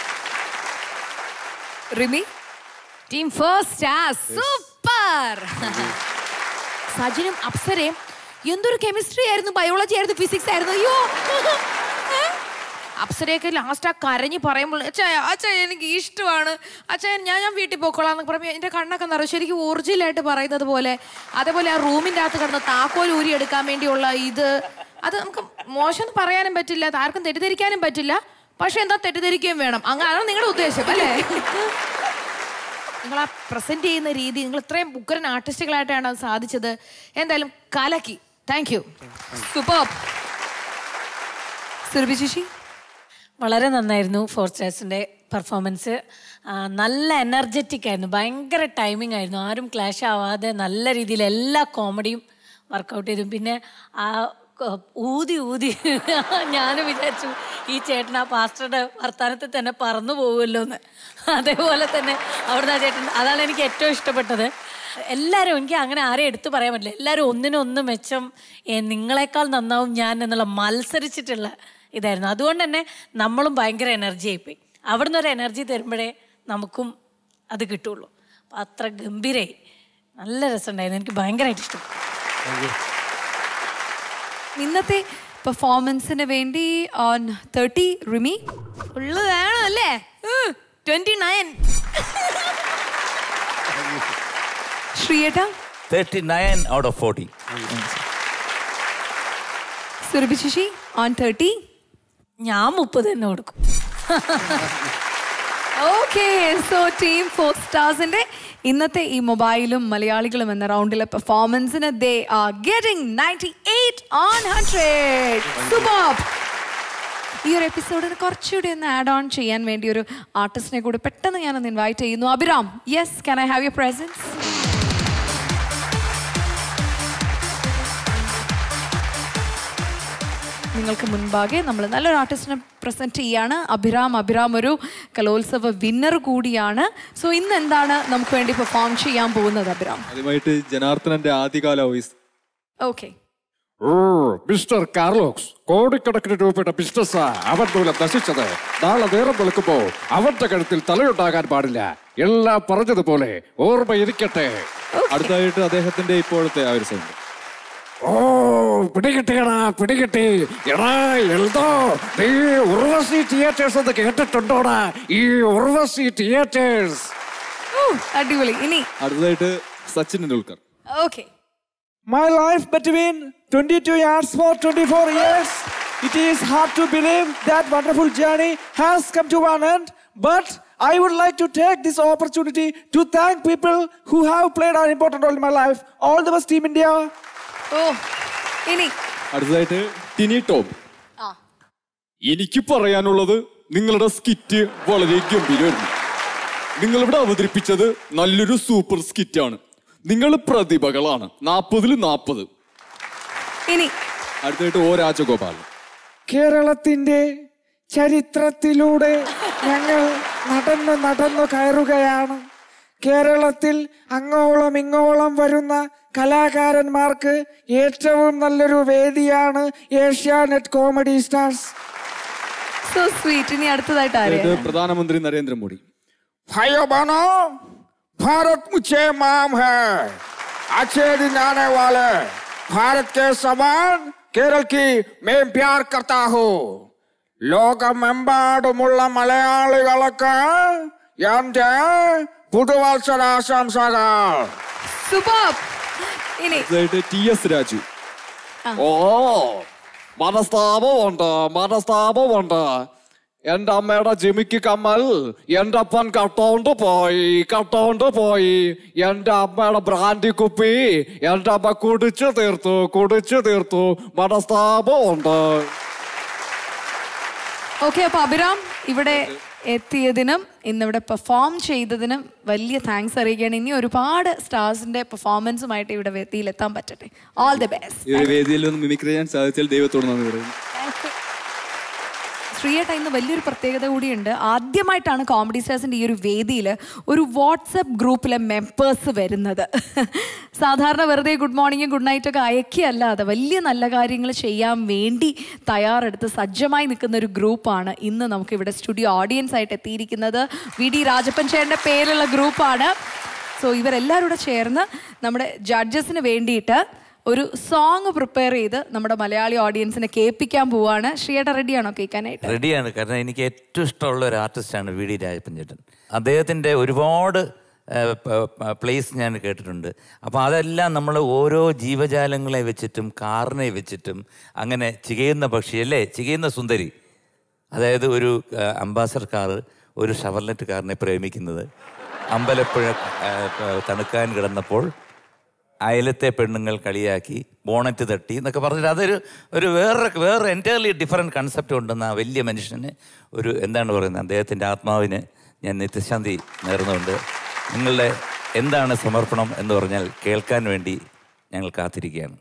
B: Rimi
F: team first super സജിനും അപ്സരയും എന്തൊരു കെമിസ്ട്രി ആയിരുന്നു ബയോളജി ആയിരുന്നു ഫിസിക്സ് ആയിരുന്നു അയ്യോ ഏ? അപ്സരയൊക്കെ ലാസ്റ്റ് ആ കരഞ്ഞ് പറയുമ്പോൾ അച്ഛായ അച്ഛായ എനിക്ക് ഇഷ്ടമാണ് അച്ഛായ ഞാൻ ഞാൻ വീട്ടിൽ പോയിക്കോളാം എന്ന് പറയുമ്പോൾ എൻ്റെ കണ്ണൊക്കെ നിറയും ശരിക്കും ഒറിജിനലായിട്ട് പറയുന്നത് പോലെ അതേപോലെ ആ റൂമിൻ്റെ അകത്ത് കിടന്ന് താക്കോൽ ഊരി എടുക്കാൻ വേണ്ടിയുള്ള ഇത് അത് നമുക്ക് മോശം എന്ന് പറയാനും പറ്റില്ല അത് ആർക്കും തെറ്റിദ്ധരിക്കാനും പറ്റില്ല പക്ഷെ എന്താ തെറ്റിദ്ധരിക്കുകയും വേണം അങ്ങനെ അതാണ് നിങ്ങളുടെ ഉദ്ദേശം അല്ലേ നിങ്ങൾ ആ പ്രസന്റ് ചെയ്യുന്ന രീതി നിങ്ങൾ ഇത്രയും ഉഗ്രൻ ആർട്ടിസ്റ്റുകളായിട്ടാണ് അത് സാധിച്ചത് എന്തായാലും കലക്കി താങ്ക് യു
B: സൂപ്പർ സുരഭി ചേച്ചി
D: വളരെ നന്നായിരുന്നു ഫോർ സ്റ്റാർസിൻ്റെ പെർഫോമൻസ് നല്ല എനർജറ്റിക് ആയിരുന്നു ഭയങ്കര ടൈമിംഗ് ആയിരുന്നു ആരും ക്ലാഷ് ആവാതെ നല്ല രീതിയിൽ എല്ലാ കോമഡിയും വർക്കൗട്ട് ചെയ്തു പിന്നെ ആ ക- ഊതി ഊതി ഞാൻ വിചാരിച്ചു ഈ ചേട്ടൻ ആ പാസ്റ്ററുടെ വർത്തമാനത്തിൽ തന്നെ പറന്നു പോകുമല്ലോ എന്ന് അതേപോലെ തന്നെ അവിടുന്ന് ആ ചേട്ടൻ അതാണ് എനിക്ക് ഏറ്റവും ഇഷ്ടപ്പെട്ടത് എല്ലാവരും എനിക്ക് അങ്ങനെ ആരെയും എടുത്തു പറയാൻ പറ്റില്ല എല്ലാവരും ഒന്നിനൊന്ന് മെച്ചം ഏ, നിങ്ങളെക്കാൾ നന്നാവും ഞാൻ എന്നുള്ള മത്സരിച്ചിട്ടുള്ള ഇതായിരുന്നു അതുകൊണ്ട് തന്നെ നമ്മളും ഭയങ്കര എനർജി ആയിപ്പോയി അവിടുന്ന് ഒരു എനർജി തരുമ്പോഴേ നമുക്കും അത് കിട്ടുള്ളൂ അപ്പം അത്ര ഗംഭീരമായി നല്ല രസമുണ്ടായിരുന്നു എനിക്ക് ഭയങ്കരമായിട്ട് ഇഷ്ടപ്പെട്ടു
B: ഇന്നത്തെ പെർഫോമൻസിന് വേണ്ടി ഓൺ തേർട്ടി റിമി
F: ഉള്ളത് വേണം അല്ലേ ട്വന്റി നയൻ
B: ശ്രീയേട്ട
G: thirty nine out of forty
B: Surabhi ചേച്ചി ഓൺ തേർട്ടി
D: ഞാൻ മുപ്പത് തന്നെ കൊടുക്കും
B: ഓക്കെ സോ ടീം ഫോർ സ്റ്റാർസിന്റെ ഇന്നത്തെ ഈ മൊബൈലും മലയാളികളും എന്ന റൗണ്ടിലെ പെർഫോമൻസിന് they are getting ninety eight on hundred super ഈ ഒരു എപ്പിസോഡിന് കുറച്ചുകൂടി ഒന്ന് ആഡ് ഓൺ ചെയ്യാൻ വേണ്ടി ഒരു ആർട്ടിസ്റ്റിനെ കൂടി പെട്ടെന്ന് ഞാനൊന്ന് ഇൻവൈറ്റ് ചെയ്യുന്നു Abhiram yes can I have you presence നിങ്ങൾക്ക് മുൻപാകെ നമ്മൾ നല്ലൊരു ആർട്ടിസ്റ്റിനെ പ്രസന്റ് ചെയ്യാണ് അഭിറാം അഭിറാം ഒരു കലോത്സവ വിന്നർ കൂടിയാണ് സോ ഇന്ന് എന്താണ് നമുക്ക് വേണ്ടി പെർഫോം ചെയ്യാൻ പോകുന്നത് അഭിറാം
O: ആദ്യമായിട്ട് ജനാർദ്ദനന്റെ ആദ്യകാല വോയിസ്
B: ഓക്കെ
P: ഓ മിസ്റ്റർ കാർലോക്സ് കോടിക്കണക്കിന് രൂപയുടെ ബിസിനസ് അവൻ മൂലം നശിച്ചത് നാളെ നേരം വെളുക്കുമ്പോ അവന്റെ കഴുത്തിൽ തലയുണ്ടാകാൻ പാടില്ല എല്ലാം പറഞ്ഞതുപോലെ ഓർമ്മയിരിക്കട്ടെ
O: അടുത്തായിട്ട് അദ്ദേഹത്തിന്റെ ഇപ്പോഴത്തെ ആ ഒരു സൗണ്ട്
P: ഓ പിടികിട്ടിയടാ പിടികിട്ടി എടാ എൽദോ നീ ഉർവശി തിയേറ്റേഴ്സ് എന്ന് കേട്ടിട്ടുണ്ടോടാ ഈ ഉർവശി തിയേറ്റേഴ്സ്
B: അടിപൊളി ഇനി
O: അടുത്തതായിട്ട് Sachin Tendulkar
B: okay
Q: My life between 22 years for 24 years. It is hard to believe that wonderful journey has come to an end. But I would like to take this opportunity to thank people who have played an important role in my life. All the best, Team India.
B: ഓ ഇനി
O: അടുത്തതായിട്ട് Tini Tom എനിക്ക് പറയാനുള്ളത് നിങ്ങളുടെ skit വളരെ ഗംഭീരമായിരുന്നു നിങ്ങളിവിടെ അവതരിപ്പിച്ചത് നല്ലൊരു സൂപ്പർ സ്കിറ്റാണ് നിങ്ങൾ പ്രതിഭകളാണ് നാൽപ്പതിൽ നാൽപ്പത്
B: ഇനി
O: അടുത്തായിട്ട് ഓ രാജഗോപാൽ
Q: കേരളത്തിന്റെ ചരിത്രത്തിലൂടെ ഞങ്ങൾ നടന്നു നടന്നു കയറുകയാണ് കേരളത്തിൽ അങ്ങോളം ഇങ്ങോളം വരുന്ന കലാകാരന്മാർക്ക് ഏറ്റവും നല്ലൊരു വേദിയാണ് Asianet comedy stars
B: so sweet ഇനി അടുത്തതായിട്ട് ആരെയാണ്
O: അടുത്തത് പ്രധാനമന്ത്രി നരേന്ദ്രമോദി
P: भाइयों बहनों भारत मुझे माम है अच्छे दिन आने वाले भारत के समान केरल की मैं प्यार करता हूँ ലോകമെമ്പാടുമുള്ള മലയാളികൾക്ക് എന്റെ പുതുവത്സരാശംസകൾ
B: സൂപ്പർ ഇനി
O: അടുത്തതായിട്ട് ടി എസ് രാജു
P: ഓ മനസ്താപമുണ്ട് മനസ്താപമുണ്ട്
O: എന്റെ അമ്മയുടെ ജിമിക്ക് കമ്മൽ എന്റെ അപ്പൻ കട്ടോണ്ട് പോയി കട്ടോണ്ട് പോയി എന്റെ അമ്മയുടെ ബ്രാൻഡി കുപ്പി എന്റെ അമ്മ കുടിച്ചു തീർത്തു കുടിച്ചു തീർത്തു മനസ്താപമുണ്ട്
B: ഓക്കെ അപ്പൊ അഭിറാം ഇവിടെ എത്തിയതിനും ഇന്നിവിടെ പെർഫോം ചെയ്തതിനും വലിയ താങ്ക്സ് അറിയിക്കുകയാണ് ഇനി ഒരുപാട് സ്റ്റാർസിന്റെ പെർഫോമൻസുമായിട്ട് ഇവിടെ വേദിയിലെത്താൻ പറ്റട്ടെ ഓൾ ദി ബെസ്റ്റ്
R: ഈ ഒരു വേദിയിൽ ഒന്ന് മിമിക്രി ചെയ്യാൻ സാധിച്ചാൽ ദൈവത്തോട് നന്ദി പറയുന്നു
B: ശ്രീയേട്ട ഇന്ന് വലിയൊരു പ്രത്യേകത കൂടിയുണ്ട് ആദ്യമായിട്ടാണ് കോമഡി സ്റ്റാർസിൻ്റെ ഈ ഒരു വേദിയിൽ ഒരു വാട്സപ്പ് ഗ്രൂപ്പിലെ മെമ്പേഴ്സ് വരുന്നത് സാധാരണ വെറുതെ ഗുഡ് മോർണിംഗും ഗുഡ് നൈറ്റും ഒക്കെ അയക്കുകയല്ലാതെ വലിയ നല്ല കാര്യങ്ങൾ ചെയ്യാൻ വേണ്ടി തയ്യാറെടുത്ത് സജ്ജമായി നിൽക്കുന്ന ഒരു ഗ്രൂപ്പാണ് ഇന്ന് നമുക്ക് ഇവിടെ സ്റ്റുഡിയോ ഓഡിയൻസ് ആയിട്ട് എത്തിയിരിക്കുന്നത് വി ഡി രാജപ്പൻ ചേട്ടൻ്റെ പേരുള്ള ഗ്രൂപ്പാണ് സോ ഇവരെല്ലാവരും കൂടെ ചേർന്ന് നമ്മുടെ ജഡ്ജസിന് വേണ്ടിയിട്ട് ഒരു സോങ് പ്രിപ്പയർ ചെയ്ത് നമ്മുടെ മലയാളി ഓഡിയൻസിനെ കേൾപ്പിക്കാൻ പോവാണ് ശ്രീയേട്ട റെഡിയാണോ കേൾക്കാനായിട്ട്
G: റെഡിയാണ് കാരണം എനിക്ക് ഏറ്റവും ഇഷ്ടമുള്ള ഒരു ആർട്ടിസ്റ്റാണ് വി ഡി രാജപ്പൻ ചേട്ടൻ അദ്ദേഹത്തിൻ്റെ ഒരുപാട് പ്ലേസ് ഞാൻ കേട്ടിട്ടുണ്ട് അപ്പോൾ അതെല്ലാം നമ്മൾ ഓരോ ജീവജാലങ്ങളെ വെച്ചിട്ടും കാറിനെ വെച്ചിട്ടും അങ്ങനെ ചികയുന്ന പക്ഷി അല്ലേ ചികയുന്ന സുന്ദരി അതായത് ഒരു അംബാസഡർ കാറ് ഒരു ഷവർലെറ്റ് കാറിനെ പ്രേമിക്കുന്നത് അമ്പലപ്പുഴ ആ, പ- തണുക്കാൻ കിടന്നപ്പോൾ അയലത്തെ പെണ്ണുങ്ങൾ കളിയാക്കി ബോണറ്റ് തട്ടി എന്നൊക്കെ പറഞ്ഞിട്ട് അതൊരു ഒരു വേറെ വേറെ എൻറ്റയർലി ഡിഫറെൻറ്റ് കൺസെപ്റ്റ് ഉണ്ടെന്ന് ആ വലിയ മനുഷ്യന് ഒരു എന്താണ് പറയുന്നത് അദ്ദേഹത്തിൻ്റെ ആത്മാവിന് ഞാൻ നിത്യശാന്തി നേർന്നുകൊണ്ട് നിങ്ങളുടെ എന്താണ് സമർപ്പണം എന്ന് പറഞ്ഞാൽ കേൾക്കാൻ വേണ്ടി ഞങ്ങൾ കാത്തിരിക്കുകയാണ്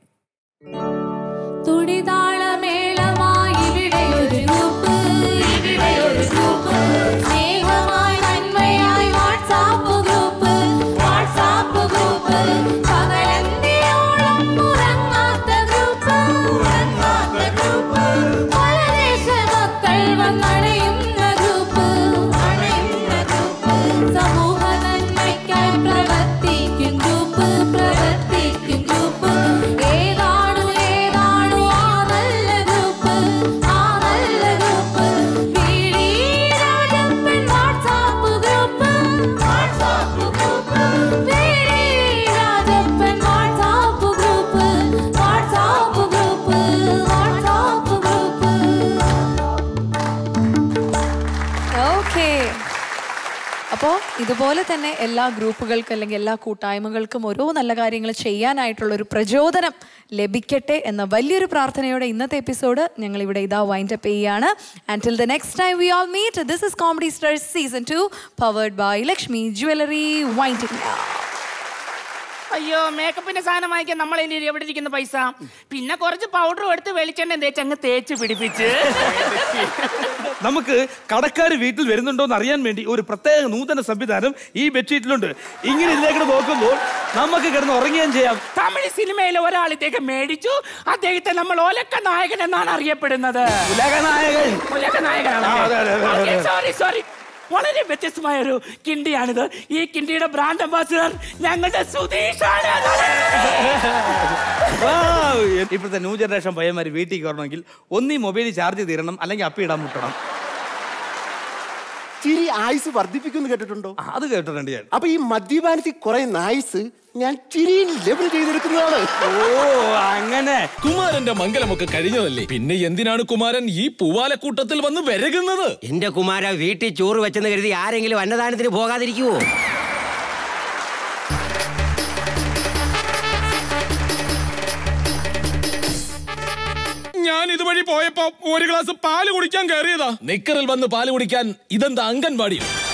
S: തുടിതാളമേളമായി ഇവിടെ ഒരു ഗ്രൂപ്പ് ഇവിടെ ഒരു ഗ്രൂപ്പ് സ്നേഹമായി നന്മയായി വാട്സാപ്പ് ഗ്രൂപ്പ് വാട്സാപ്പ് ഗ്രൂപ്പ് പകലന്തിയോളം ഉറങ്ങാത്ത ഗ്രൂപ്പ് ഉറങ്ങാത്ത ഗ്രൂപ്പ് പല ദേശ മക്കൾ വന്നണയുന്ന ഗ്രൂപ്പ് അണയുന്ന ഗ്രൂപ്പ് സമൂഹ നന്മയ്ക്കായി പ്രവർത്തിക്കും ഗ്രൂപ്പ് പ്രവർത്തിക്കും ഗ്രൂപ്പ് ഏതാണു ഏതാണു ആ നല്ല ഗ്രൂപ്പ് ആ നല്ല group V D Rajappan WhatsApp group WhatsApp group V D Rajappan WhatsApp group WhatsApp group WhatsApp group
B: okay അപ്പോൾ ഇതുപോലെ തന്നെ എല്ലാ ഗ്രൂപ്പുകൾക്കും അല്ലെങ്കിൽ എല്ലാ കൂട്ടായ്മകൾക്കും ഓരോ നല്ല കാര്യങ്ങൾ ചെയ്യാനായിട്ടുള്ള ഒരു പ്രചോദനം ലഭിക്കട്ടെ എന്ന വലിയൊരു പ്രാർത്ഥനയോടെ ഇന്നത്തെ എപ്പിസോഡ് ഞങ്ങൾ ഇവിടെ ഇതാ വൈൻഡ് അപ്പ് ചെയ്യാണ് and till the next time we all meet this is comedy stars season two powered by Lakshmi jewellery winding
A: അയ്യോ മേക്കപ്പിന്റെ സാധനം വാങ്ങിക്കാൻ നമ്മൾ ഇനി എവിടെ ഇരിക്കുന്ന പൈസ പിന്നെ കുറച്ച് പൗഡർ എടുത്ത് വെളിച്ചെണ്ണ തേച്ച് അങ്ങ് തേച്ച് പിടിപ്പിച്ച്
T: നമുക്ക് കടക്കാർ വീട്ടിൽ വരുന്നുണ്ടോ എന്ന് അറിയാൻ വേണ്ടി ഒരു പ്രത്യേക നൂതന സംവിധാനം ഈ ബെഡ്ഷീറ്റിലുണ്ട് ഇങ്ങനെ ഇതിലേക്ക് നോക്കുമ്പോൾ നമുക്ക് കിടന്ന് ഉറങ്ങുകയും ചെയ്യാം
A: തമിഴ് സിനിമയിൽ ഒരാൾ ഇദ്ദേഹം മേടിച്ചു അദ്ദേഹത്തെ നമ്മൾ ഒലക്ക നായകൻ എന്നാണ് അറിയപ്പെടുന്നത്
T: ഉലകനായകൻ.
A: ഉലക
T: ആ, അതെ, അതെ, അതെ, അതെ.
A: സോറി സോറി വളരെ വ്യത്യസ്തമായ ഒരു കിണ്ടിയാണിത് ഈ കിണ്ടിയുടെ ബ്രാൻഡ് അംബാസിഡർ ഞങ്ങളുടെ സുധീഷാണ്
T: Wow! ഇപ്പോഴത്തെ ന്യൂ ജനറേഷൻ പയ്യന്മാർ വീട്ടിൽ കയറണമെങ്കിൽ ഒന്നീ മൊബൈൽ ചാർജ് തീരണം അല്ലെങ്കിൽ അപ്പി ഇടാൻ മുട്ടണം
L: ചിരി ആയുസ് വർദ്ധിപ്പിക്കുമെന്ന് കേട്ടിട്ടുണ്ടോ
T: അത് കേട്ടിട്ടുണ്ട് ഞാൻ
L: അപ്പൊ ഈ മദ്യപാനത്തിൽ കുറെ ആയുസ് ഞാൻ ചിരിയിൽ ലെവൽ ചെയ്തെടുക്കുന്നതാണ്
T: ഓ അങ്ങനെ
U: കുമാരന്റെ മംഗലമൊക്കെ കഴിഞ്ഞതല്ലേ പിന്നെ എന്തിനാണ് കുമാരൻ ഈ പൂവാലക്കൂട്ടത്തിൽ വന്ന് വിരകുന്നത്
V: എന്റെ കുമാര വീട്ടിൽ ചോറ് വെച്ചെന്ന് കരുതി ആരെങ്കിലും അന്നദാനത്തിന് പോകാതിരിക്കുവോ
U: ഞാൻ ഇതുവഴി പോയപ്പോ ഒരു ഗ്ലാസ് പാല് കുടിക്കാൻ കയറിയതാ നിക്കറിൽ വന്ന് പാല് കുടിക്കാൻ ഇതെന്താ അംഗൻവാടി